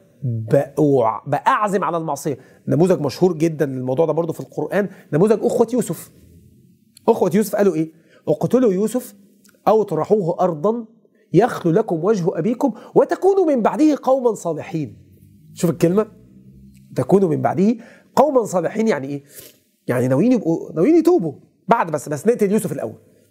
بأعزم على المعصية نموذج مشهور جدا للموضوع ده برضه في القرآن نموذج أخوة يوسف أخوة يوسف قالوا إيه اقتلوا يوسف أو طرحوه أرضا يخلو لكم وجه أبيكم وتكونوا من بعده قوما صالحين شوف الكلمة تكونوا من بعده قوما صالحين يعني إيه يعني ناويين يبقوا ناويين يتوبوا بعد بس بس نقتل يوسف الأول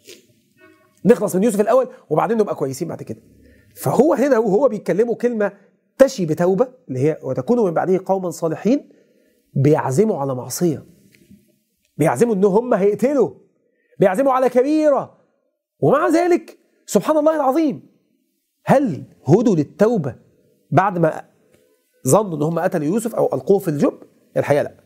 نخلص من يوسف الأول وبعدين نبقى كويسين بعد كده فهو هنا وهو بيتكلموا كلمة تشي بتوبة اللي هي وتكونوا من بعده قوما صالحين بيعزموا على معصية بيعزموا ان هم هيقتلوا بيعزموا على كبيرة ومع ذلك سبحان الله العظيم هل هدوا للتوبة بعد ما ظنوا ان هم قتلوا يوسف او القوه في الجب الحقيقه لا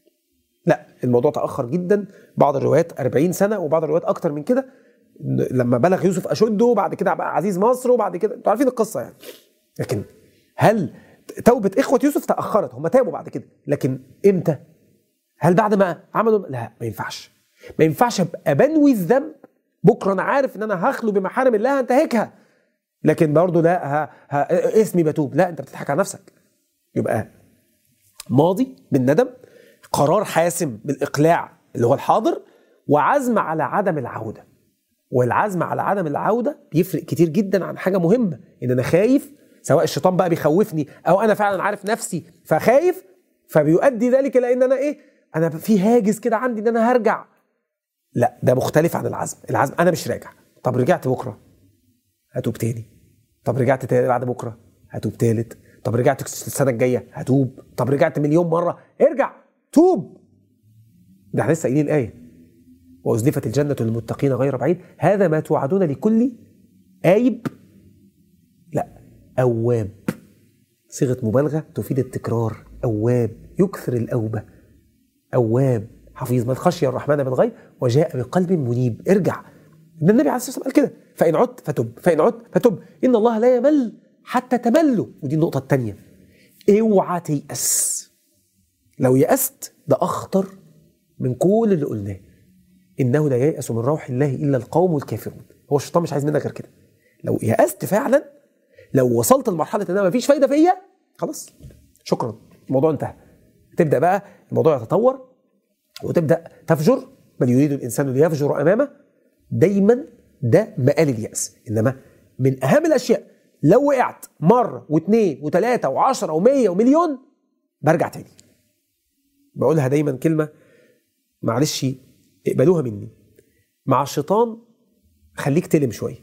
لا الموضوع تاخر جدا بعض الروايات 40 سنه وبعض الروايات اكتر من كده لما بلغ يوسف اشده وبعد كده بقى عزيز مصر وبعد كده انتوا عارفين القصه يعني لكن هل توبه اخوه يوسف تاخرت هم تابوا بعد كده لكن امتى هل بعد ما عملوا لا ما ينفعش ما ينفعش ابقى بنوي الذنب بكره انا عارف ان انا هخلو بمحارم الله هنتهكها لكن برضه لا ها ها اسمي بتوب لا انت بتضحك على نفسك يبقى ماضي بالندم قرار حاسم بالاقلاع اللي هو الحاضر وعزم على عدم العوده والعزم على عدم العوده بيفرق كتير جدا عن حاجه مهمه ان انا خايف سواء الشيطان بقى بيخوفني او انا فعلا عارف نفسي فخايف فبيؤدي ذلك الى ان انا ايه انا في هاجس كده عندي ان انا هرجع لا ده مختلف عن العزم العزم انا مش راجع طب رجعت بكره هتوب تاني طب رجعت بعد بكره هتوب تالت طب رجعت السنه الجايه هتوب طب رجعت مليون مره ارجع توب ده احنا لسه قايلين الايه وازلفت الجنه للمتقين غير بعيد هذا ما توعدون لكل آيب لا أواب صيغة مبالغة تفيد التكرار أواب يكثر الأوبة أواب حفيظ من خشي الرحمن بالغيب وجاء بقلب منيب ارجع ان النبي عليه الصلاه والسلام قال كده فان عدت فتب فان عدت فتب ان الله لا يمل حتى تملوا ودي النقطة الثانية اوعى تيأس لو يأست ده أخطر من كل اللي قلناه إنه لا ييأس من روح الله إلا القوم الكافرون هو الشيطان مش عايز منك غير كده لو يأست فعلا لو وصلت لمرحلة إن أنا مفيش فايدة فيا خلاص شكرا الموضوع انتهى تبدا بقى الموضوع يتطور وتبدا تفجر بل يريد الانسان ليفجر امامه دايما ده مقال الياس انما من اهم الاشياء لو وقعت مره واثنين وثلاثه وعشرة ومية ومليون برجع تاني بقولها دايما كلمه معلش اقبلوها مني مع الشيطان خليك تلم شويه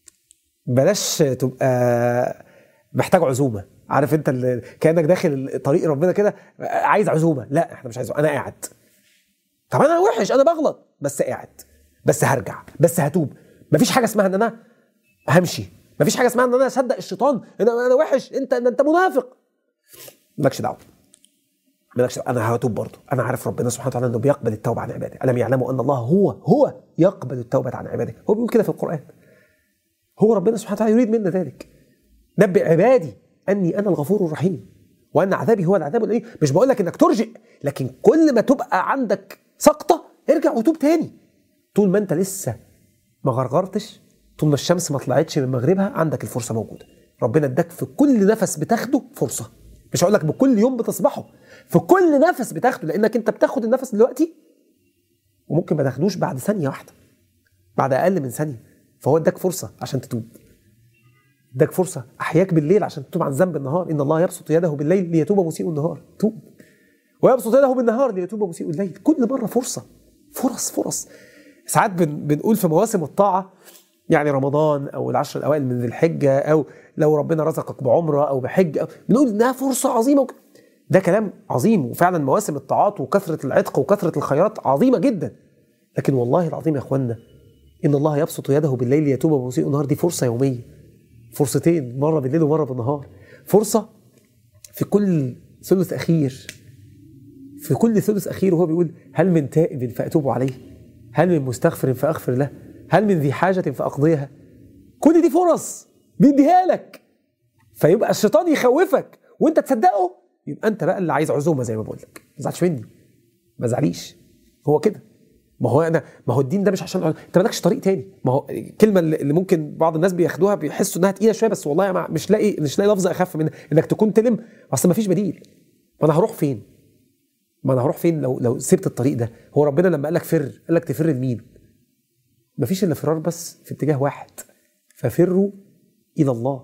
بلاش تبقى محتاج عزومه عارف انت اللي كانك داخل طريق ربنا كده عايز عزومه لا احنا مش عايز انا قاعد طب انا وحش انا بغلط بس قاعد بس هرجع بس هتوب مفيش حاجه اسمها ان انا همشي مفيش حاجه اسمها ان انا اصدق الشيطان انا انا وحش انت انت منافق مالكش دعوه مالكش دعوه انا هتوب برضه انا عارف ربنا سبحانه وتعالى انه بيقبل التوبه عن عباده الم يعلموا ان الله هو هو يقبل التوبه عن عباده هو بيقول كده في القران هو ربنا سبحانه وتعالى يريد منا ذلك نبئ عبادي اني انا الغفور الرحيم وان عذابي هو العذاب الاليم مش بقول لك انك ترجئ لكن كل ما تبقى عندك سقطه ارجع وتوب تاني طول ما انت لسه ما غرغرتش طول ما الشمس ما طلعتش من مغربها عندك الفرصه موجوده ربنا اداك في كل نفس بتاخده فرصه مش هقول لك بكل يوم بتصبحه في كل نفس بتاخده لانك انت بتاخد النفس دلوقتي وممكن ما تاخدوش بعد ثانيه واحده بعد اقل من ثانيه فهو اداك فرصه عشان تتوب اداك فرصه احياك بالليل عشان تتوب عن ذنب النهار ان الله يبسط يده بالليل ليتوب مسيء النهار توب ويبسط يده بالنهار ليتوب مسيء الليل كل مره فرصه فرص فرص ساعات بن بنقول في مواسم الطاعه يعني رمضان او العشر الاوائل من ذي الحجه او لو ربنا رزقك بعمره او بحج أو بنقول انها فرصه عظيمه ده كلام عظيم وفعلا مواسم الطاعات وكثره العتق وكثره الخيرات عظيمه جدا لكن والله العظيم يا اخوانا ان الله يبسط يده بالليل ليتوب مسيء النهار دي فرصه يوميه فرصتين مره بالليل ومره بالنهار فرصه في كل ثلث اخير في كل ثلث اخير وهو بيقول هل من تائب فاتوب عليه هل من مستغفر فاغفر له هل من ذي حاجه فاقضيها كل دي فرص بيديها لك فيبقى الشيطان يخوفك وانت تصدقه يبقى انت بقى اللي عايز عزومه زي ما بقول لك ما تزعلش مني ما تزعليش هو كده ما هو انا ما هو الدين ده مش عشان انت مالكش طريق تاني ما هو الكلمه اللي ممكن بعض الناس بياخدوها بيحسوا انها تقيله شويه بس والله مش لاقي مش لاقي لفظ اخف من انك تكون تلم اصل ما فيش بديل ما انا هروح فين؟ ما انا هروح فين لو لو سبت الطريق ده؟ هو ربنا لما قال لك فر قال لك تفر لمين؟ ما فيش الا فرار بس في اتجاه واحد ففروا الى الله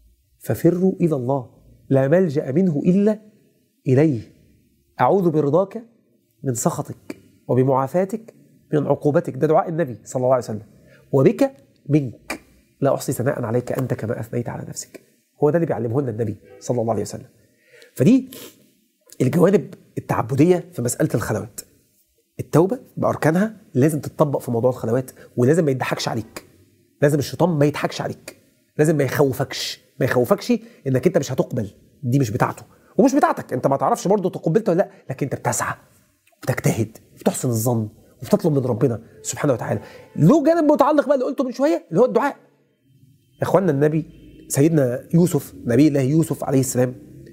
ففروا الى الله لا ملجا منه الا اليه اعوذ برضاك من سخطك وبمعافاتك من عقوبتك ده دعاء النبي صلى الله عليه وسلم وبك منك لا احصي ثناء عليك انت كما اثنيت على نفسك هو ده اللي بيعلمه لنا النبي صلى الله عليه وسلم فدي الجوانب التعبديه في مساله الخلوات التوبه باركانها لازم تتطبق في موضوع الخلوات ولازم ما يضحكش عليك لازم الشيطان ما يضحكش عليك لازم ما يخوفكش ما يخوفكش انك انت مش هتقبل دي مش بتاعته ومش بتاعتك انت ما تعرفش برضه تقبلت ولا لا لكن انت بتسعى وبتجتهد وبتحسن الظن وبتطلب من ربنا سبحانه وتعالى له جانب متعلق بقى اللي قلته من شويه اللي هو الدعاء يا اخوانا النبي سيدنا يوسف نبي الله يوسف عليه السلام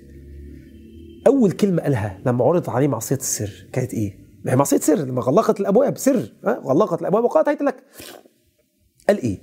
اول كلمه قالها لما عرض عليه معصيه السر كانت ايه ما هي معصيه سر لما غلقت الابواب سر غلقت الابواب وقالت هيت لك قال ايه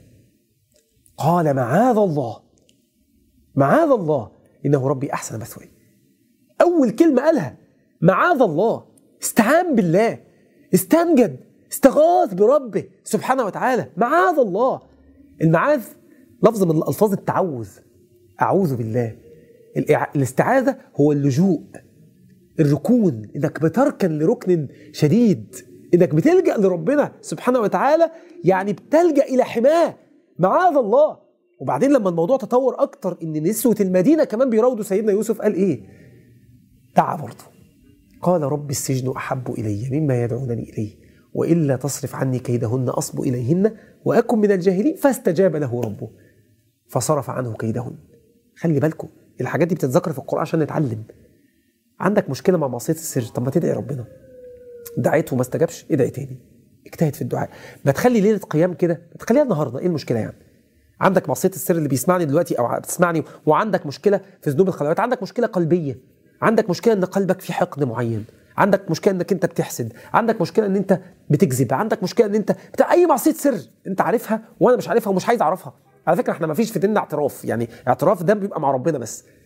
قال معاذ الله معاذ الله انه ربي احسن مثواي اول كلمه قالها معاذ الله استعان بالله استنجد استغاث بربه سبحانه وتعالى معاذ الله المعاذ لفظ من الالفاظ التعوذ اعوذ بالله الاستعاذه هو اللجوء الركون انك بتركن لركن شديد انك بتلجا لربنا سبحانه وتعالى يعني بتلجا الى حماه معاذ الله وبعدين لما الموضوع تطور اكتر ان نسوه المدينه كمان بيراودوا سيدنا يوسف قال ايه دعا برضه قال رب السجن احب الي مما يدعونني اليه والا تصرف عني كيدهن اصب اليهن واكن من الجاهلين فاستجاب له ربه فصرف عنه كيدهن خلي بالكم الحاجات دي بتتذكر في القران عشان نتعلم عندك مشكله مع معصيه السر طب ما تدعي ربنا دعيت وما استجابش ادعي تاني اجتهد في الدعاء ما تخلي ليله قيام كده ما تخليها النهارده ايه المشكله يعني عندك معصيه السر اللي بيسمعني دلوقتي او بتسمعني وعندك مشكله في ذنوب الخلوات عندك مشكله قلبيه عندك مشكله ان قلبك في حقد معين عندك مشكله انك انت بتحسد عندك مشكله ان انت بتكذب عندك مشكله ان انت بتاع اي معصيه سر انت عارفها وانا مش عارفها ومش عايز اعرفها على فكره احنا ما فيش في ديننا اعتراف يعني اعتراف ده بيبقى مع ربنا بس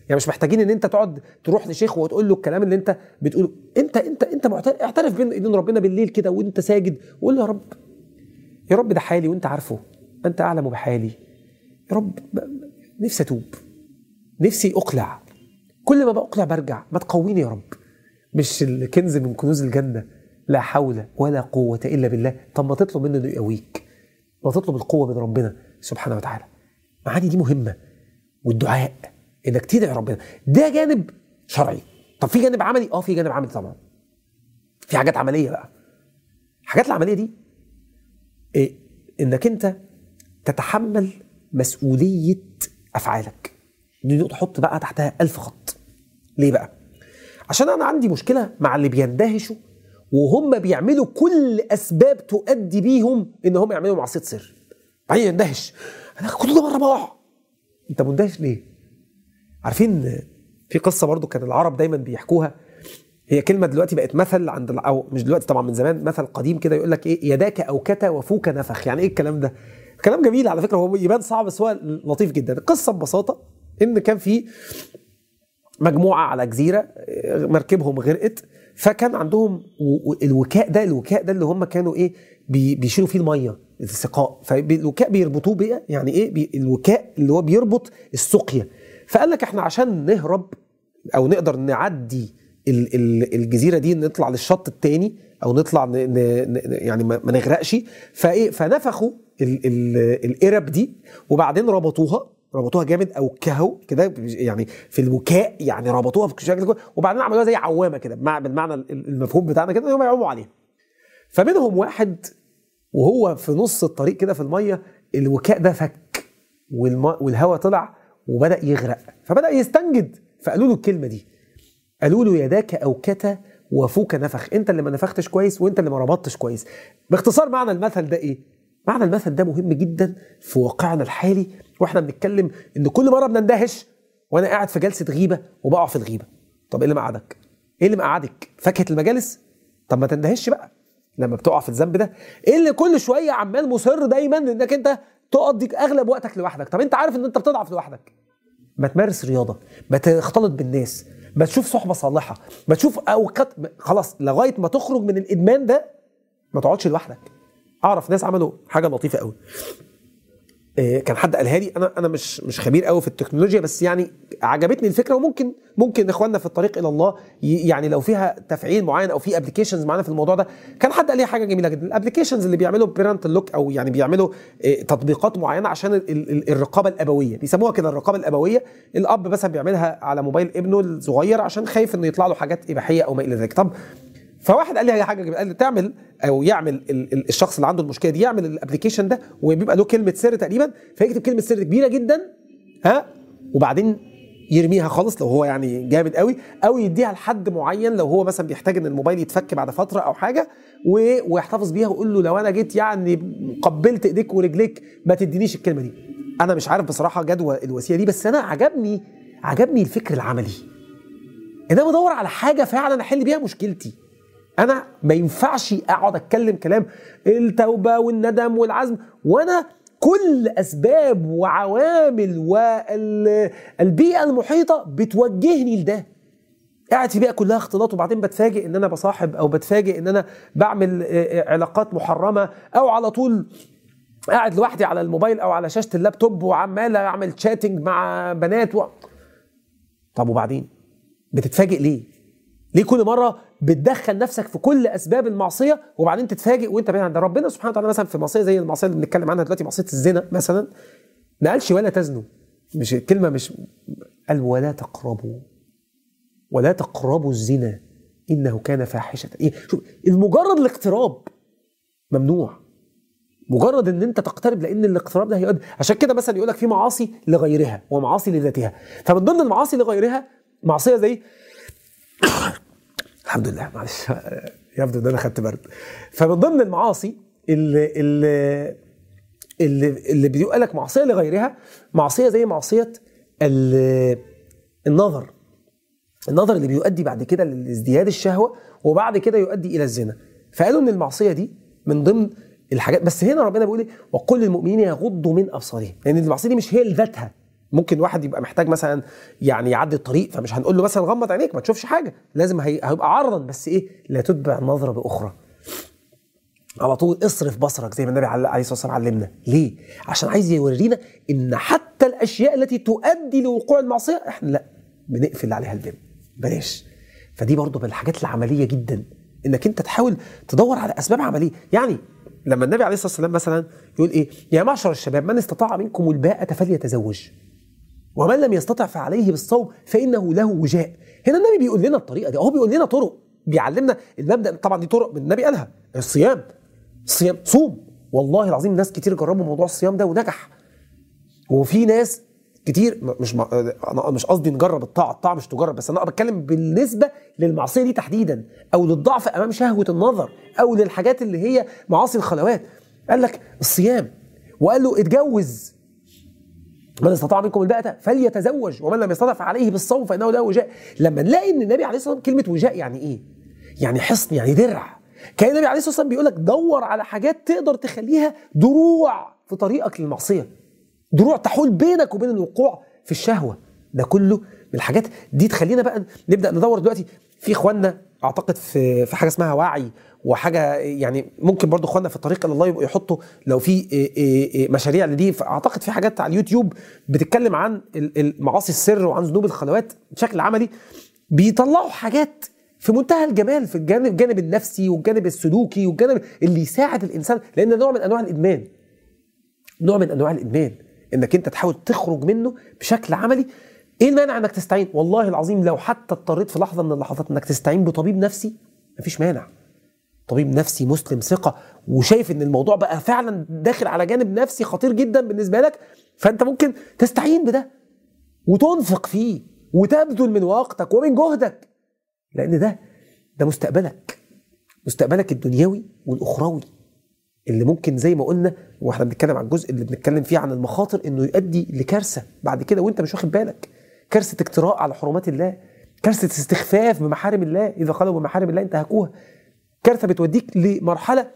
يعني مش محتاجين ان انت تقعد تروح لشيخ وتقول له الكلام اللي انت بتقوله انت انت انت معترف اعترف بين ايدين ربنا بالليل كده وانت ساجد وقول له يا رب يا رب ده حالي وانت عارفه انت اعلم بحالي يا رب نفسي اتوب نفسي اقلع كل ما بقلع برجع ما تقويني يا رب مش الكنز من كنوز الجنه لا حول ولا قوه الا بالله طب ما تطلب منه انه يقويك ما تطلب القوه من ربنا سبحانه وتعالى معاني دي مهمه والدعاء انك تدعي ربنا ده جانب شرعي طب في جانب عملي اه في جانب عملي طبعا في حاجات عمليه بقى الحاجات العمليه دي إيه انك انت تتحمل مسؤوليه افعالك دي نقطه حط بقى تحتها ألف خط ليه بقى عشان انا عندي مشكله مع اللي بيندهشوا وهم بيعملوا كل اسباب تؤدي بيهم ان هم يعملوا معصيه سر بعدين يندهش انا كل ده مره بقع انت مندهش ليه عارفين في قصه برضو كان العرب دايما بيحكوها هي كلمه دلوقتي بقت مثل عند او مش دلوقتي طبعا من زمان مثل قديم كده يقول لك ايه يداك اوكتا وفوك نفخ يعني ايه الكلام ده كلام جميل على فكره هو يبان صعب بس هو لطيف جدا القصه ببساطه ان كان في مجموعه على جزيره مركبهم غرقت فكان عندهم الوكاء ده الوكاء ده اللي هم كانوا ايه بيشيلوا فيه الميه السقاء فالوكاء بيربطوه بيه يعني ايه بي الوكاء اللي هو بيربط السقيا فقال لك احنا عشان نهرب او نقدر نعدي الجزيره دي نطلع للشط الثاني او نطلع ن ن يعني ما نغرقش فايه فنفخوا القرب دي وبعدين ربطوها ربطوها جامد او كهو كده يعني في الوكاء يعني ربطوها بشكل وبعدين عملوها زي عوامه كده بالمعنى المفهوم بتاعنا كده هم يعوموا عليها فمنهم واحد وهو في نص الطريق كده في الميه الوكاء ده فك والهواء طلع وبدا يغرق فبدا يستنجد فقالوا له الكلمه دي قالوا له يداك اوكتا وفوك نفخ انت اللي ما نفختش كويس وانت اللي ما ربطتش كويس باختصار معنى المثل ده ايه معنى المثل ده مهم جدا في واقعنا الحالي واحنا بنتكلم ان كل مره بنندهش وانا قاعد في جلسه غيبه وبقع في الغيبه طب ايه اللي مقعدك ايه اللي مقعدك فاكهه المجالس طب ما تندهش بقى لما بتقع في الذنب ده ايه اللي كل شويه عمال مصر دايما انك انت تقضي اغلب وقتك لوحدك طب انت عارف ان انت بتضعف لوحدك ما تمارس رياضه ما تختلط بالناس ما تشوف صحبه صالحه ما تشوف اوقات خلاص لغايه ما تخرج من الادمان ده ما تقعدش لوحدك اعرف ناس عملوا حاجه لطيفه قوي كان حد قالها لي انا انا مش مش خبير قوي في التكنولوجيا بس يعني عجبتني الفكره وممكن ممكن اخواننا في الطريق الى الله يعني لو فيها تفعيل معين او في ابلكيشنز معينه في الموضوع ده كان حد قال لي حاجه جميله جدا الابلكيشنز اللي بيعملوا بيرنت لوك او يعني بيعملوا تطبيقات معينه عشان الرقابه الابويه بيسموها كده الرقابه الابويه الاب مثلا بيعملها على موبايل ابنه الصغير عشان خايف انه يطلع له حاجات اباحيه او ما الى ذلك طب فواحد قال لي حاجه قال لي تعمل او يعمل الشخص اللي عنده المشكله دي يعمل الابلكيشن ده وبيبقى له كلمه سر تقريبا فيكتب كلمه سر كبيره جدا ها وبعدين يرميها خالص لو هو يعني جامد قوي او يديها لحد معين لو هو مثلا بيحتاج ان الموبايل يتفك بعد فتره او حاجه ويحتفظ بيها ويقول له لو انا جيت يعني قبلت ايديك ورجليك ما تدينيش الكلمه دي انا مش عارف بصراحه جدوى الوسيله دي بس انا عجبني عجبني الفكر العملي ان انا بدور على حاجه فعلا احل بيها مشكلتي انا ما ينفعش اقعد اتكلم كلام التوبه والندم والعزم وانا كل اسباب وعوامل والبيئه المحيطه بتوجهني لده قاعد في بيئه كلها اختلاط وبعدين بتفاجئ ان انا بصاحب او بتفاجئ ان انا بعمل علاقات محرمه او على طول قاعد لوحدي على الموبايل او على شاشه اللابتوب وعمال اعمل تشاتنج مع بنات و... طب وبعدين بتتفاجئ ليه ليه كل مره بتدخل نفسك في كل اسباب المعصيه وبعدين تتفاجئ وانت بعيد عن ربنا سبحانه وتعالى مثلا في معصيه زي المعصيه اللي بنتكلم عنها دلوقتي معصيه الزنا مثلا ما قالش ولا تزنوا مش الكلمه مش قال ولا تقربوا ولا تقربوا الزنا انه كان فاحشه ايه شوف المجرد الاقتراب ممنوع مجرد ان انت تقترب لان الاقتراب ده هيؤدي عشان كده مثلا يقول لك في معاصي لغيرها ومعاصي لذاتها فمن ضمن المعاصي لغيرها معصيه زي الحمد لله معلش يبدو ان انا خدت برد فمن ضمن المعاصي اللي اللي اللي, اللي بيقول لك معصيه لغيرها معصيه زي معصيه النظر النظر اللي بيؤدي بعد كده لازدياد الشهوه وبعد كده يؤدي الى الزنا فقالوا ان المعصيه دي من ضمن الحاجات بس هنا ربنا بيقول ايه وقل للمؤمنين يغضوا من ابصارهم لان يعني المعصيه دي مش هي لذاتها ممكن واحد يبقى محتاج مثلا يعني يعدي الطريق فمش هنقول له مثلا غمض عينيك ما تشوفش حاجه لازم هي- هيبقى عرضا بس ايه لا تتبع نظره باخرى على طول اصرف بصرك زي ما النبي عل- عليه الصلاه والسلام علمنا ليه عشان عايز يورينا ان حتى الاشياء التي تؤدي لوقوع المعصيه احنا لا بنقفل عليها الباب بلاش فدي برضه من الحاجات العمليه جدا انك انت تحاول تدور على اسباب عمليه يعني لما النبي عليه الصلاه والسلام مثلا يقول ايه يا معشر الشباب من استطاع منكم الباءة فليتزوج ومن لم يستطع فعليه بالصوم فانه له وجاء هنا النبي بيقول لنا الطريقه دي هو بيقول لنا طرق بيعلمنا المبدا طبعا دي طرق من النبي قالها الصيام الصيام صوم والله العظيم ناس كتير جربوا موضوع الصيام ده ونجح وفي ناس كتير م- مش م- انا مش قصدي نجرب الطاعه الطاعه مش تجرب بس انا بتكلم بالنسبه للمعصيه دي تحديدا او للضعف امام شهوه النظر او للحاجات اللي هي معاصي الخلوات قال لك الصيام وقال له اتجوز من استطاع منكم الباءة فليتزوج ومن لم يستطع فعليه بالصوم فانه له وجاء لما نلاقي ان النبي عليه الصلاه والسلام كلمه وجاء يعني ايه؟ يعني حصن يعني درع كان النبي عليه الصلاه والسلام بيقول لك دور على حاجات تقدر تخليها دروع في طريقك للمعصيه دروع تحول بينك وبين الوقوع في الشهوه ده كله من الحاجات دي تخلينا بقى نبدا ندور دلوقتي في اخواننا اعتقد في في حاجه اسمها وعي وحاجه يعني ممكن برضو اخواننا في الطريق الى الله يبقوا يحطوا لو في إيه إيه إيه مشاريع لدي فاعتقد في حاجات على اليوتيوب بتتكلم عن ال- ال- معاصي السر وعن ذنوب الخلوات بشكل عملي بيطلعوا حاجات في منتهى الجمال في الجانب الجانب النفسي والجانب السلوكي والجانب اللي يساعد الانسان لان ده نوع من انواع الادمان نوع من انواع الادمان انك انت تحاول تخرج منه بشكل عملي ايه المانع انك تستعين والله العظيم لو حتى اضطريت في لحظه من اللحظات انك تستعين بطبيب نفسي مفيش مانع طبيب نفسي مسلم ثقه وشايف ان الموضوع بقى فعلا داخل على جانب نفسي خطير جدا بالنسبه لك فانت ممكن تستعين بده وتنفق فيه وتبذل من وقتك ومن جهدك لان ده ده مستقبلك مستقبلك الدنيوي والاخروي اللي ممكن زي ما قلنا واحنا بنتكلم عن الجزء اللي بنتكلم فيه عن المخاطر انه يؤدي لكارثه بعد كده وانت مش واخد بالك كارثه اجتراء على حرمات الله كارثه استخفاف بمحارم الله اذا قالوا بمحارم الله انتهكوها كارثه بتوديك لمرحله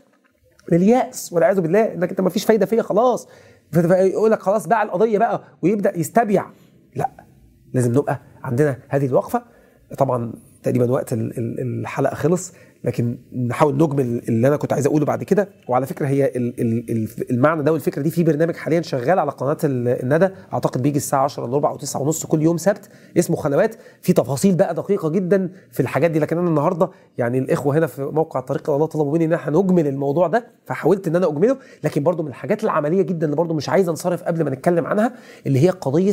للياس والعياذ بالله انك انت ما فيش فايده فيا خلاص فيقول لك خلاص باع القضيه بقى ويبدا يستبيع لا لازم نبقى عندنا هذه الوقفه طبعا تقريبا وقت ال- ال- الحلقه خلص لكن نحاول نجمل اللي انا كنت عايز اقوله بعد كده وعلى فكره هي ال- ال- ال- المعنى ده والفكره دي في برنامج حاليا شغال على قناه ال- الندى اعتقد بيجي الساعه 10 الا ربع او 9 ونص كل يوم سبت اسمه خلوات في تفاصيل بقى دقيقه جدا في الحاجات دي لكن انا النهارده يعني الاخوه هنا في موقع طريق إلى الله طلبوا مني ان احنا نجمل الموضوع ده فحاولت ان انا اجمله لكن برضو من الحاجات العمليه جدا اللي برضو مش عايز انصرف قبل ما نتكلم عنها اللي هي قضيه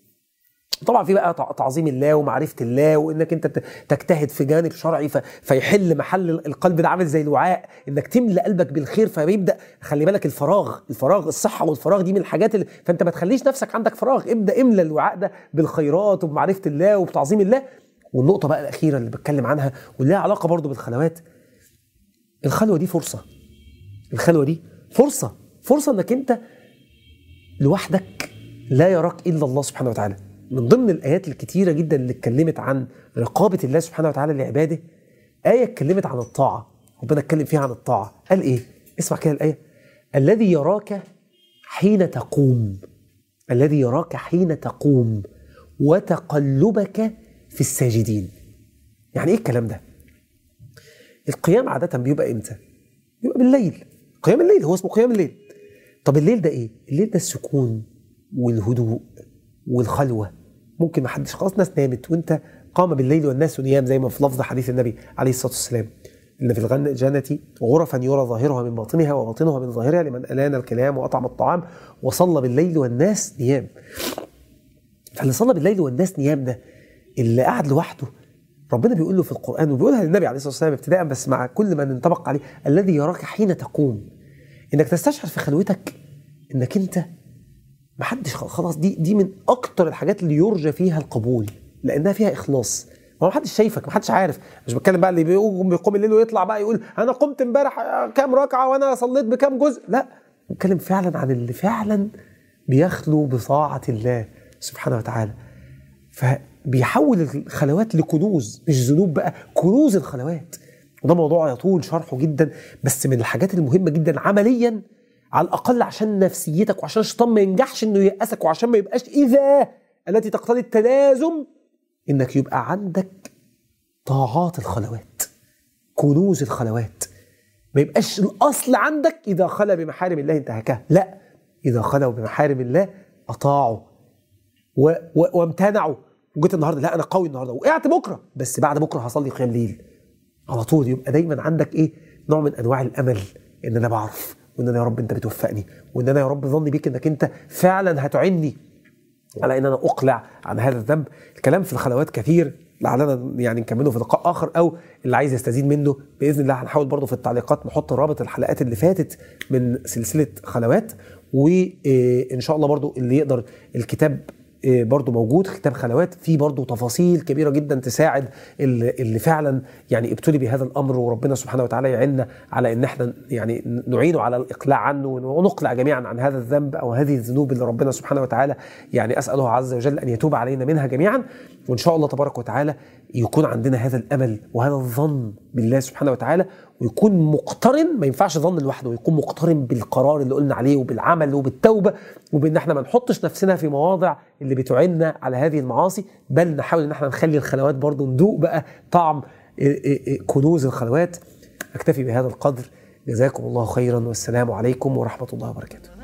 طبعا في بقى تع- تعظيم الله ومعرفه الله وانك انت ت- تجتهد في جانب شرعي ف- فيحل محل القلب ده عامل زي الوعاء انك تملى قلبك بالخير فبيبدا خلي بالك الفراغ الفراغ الصحه والفراغ دي من الحاجات اللي فانت ما تخليش نفسك عندك فراغ ابدا املى الوعاء ده بالخيرات وبمعرفه الله وبتعظيم الله والنقطه بقى الاخيره اللي بتكلم عنها واللي لها علاقه برضو بالخلوات الخلوه دي فرصه الخلوه دي فرصه فرصه انك انت لوحدك لا يراك الا الله سبحانه وتعالى من ضمن الايات الكتيره جدا اللي اتكلمت عن رقابه الله سبحانه وتعالى لعباده ايه اتكلمت عن الطاعه ربنا اتكلم فيها عن الطاعه قال ايه اسمع كده الايه الذي يراك حين تقوم الذي يراك حين تقوم وتقلبك في الساجدين يعني ايه الكلام ده القيام عاده بيبقى امتى بيبقى بالليل قيام الليل هو اسمه قيام الليل طب الليل ده ايه الليل ده السكون والهدوء والخلوه ممكن ما حدش خلاص ناس نامت وانت قام بالليل والناس نيام زي ما في لفظ حديث النبي عليه الصلاه والسلام ان في الجنه غرفا يرى ظاهرها من باطنها وباطنها من ظاهرها لمن الان الكلام واطعم الطعام وصلى بالليل والناس نيام فاللي صلى بالليل والناس نيام ده اللي قعد لوحده ربنا بيقول له في القران وبيقولها للنبي عليه الصلاه والسلام ابتداء بس مع كل من انطبق عليه الذي يراك حين تقوم انك تستشعر في خلوتك انك انت محدش خلاص دي دي من اكتر الحاجات اللي يرجى فيها القبول لانها فيها اخلاص ما هو محدش شايفك محدش عارف مش بتكلم بقى اللي بيقوم بيقوم الليل ويطلع بقى يقول انا قمت امبارح كام ركعه وانا صليت بكام جزء لا بتكلم فعلا عن اللي فعلا بيخلو بطاعه الله سبحانه وتعالى فبيحول الخلوات لكنوز مش ذنوب بقى كنوز الخلوات وده موضوع يطول شرحه جدا بس من الحاجات المهمه جدا عمليا على الاقل عشان نفسيتك وعشان الشيطان ما ينجحش انه ييأسك وعشان ما يبقاش اذا التي تقتضي التلازم انك يبقى عندك طاعات الخلوات كنوز الخلوات ما يبقاش الاصل عندك اذا خلى بمحارم الله انتهكها لا اذا خلوا بمحارم الله اطاعوا و... و... وامتنعوا وجيت النهارده لا انا قوي النهارده وقعت بكره بس بعد بكره هصلي قيام ليل على طول يبقى دايما عندك ايه نوع من انواع الامل ان انا بعرف وان انا يا رب انت بتوفقني وان انا يا رب ظني بيك انك انت فعلا هتعني على ان انا اقلع عن هذا الذنب الكلام في الخلوات كثير لعلنا يعني نكمله في لقاء اخر او اللي عايز يستزيد منه باذن الله هنحاول برضه في التعليقات نحط رابط الحلقات اللي فاتت من سلسله خلوات وان شاء الله برضه اللي يقدر الكتاب إيه، برضو موجود كتاب خلوات فيه برضو تفاصيل كبيرة جدا تساعد اللي اللي فعلا يعني ابتلي بهذا الأمر وربنا سبحانه وتعالى يعيننا على إن احنا يعني نعينه على الإقلاع عنه ونقلع جميعا عن هذا الذنب أو هذه الذنوب اللي ربنا سبحانه وتعالى يعني أسأله عز وجل أن يتوب علينا منها جميعا وإن شاء الله تبارك وتعالى يكون عندنا هذا الأمل وهذا الظن بالله سبحانه وتعالى ويكون مقترن ما ينفعش ظن لوحده ويكون مقترن بالقرار اللي قلنا عليه وبالعمل وبالتوبه وبان احنا ما نحطش نفسنا في مواضع اللي بتعيننا على هذه المعاصي بل نحاول ان احنا نخلي الخلوات برضو ندوق بقى طعم كنوز الخلوات اكتفي بهذا القدر جزاكم الله خيرا والسلام عليكم ورحمه الله وبركاته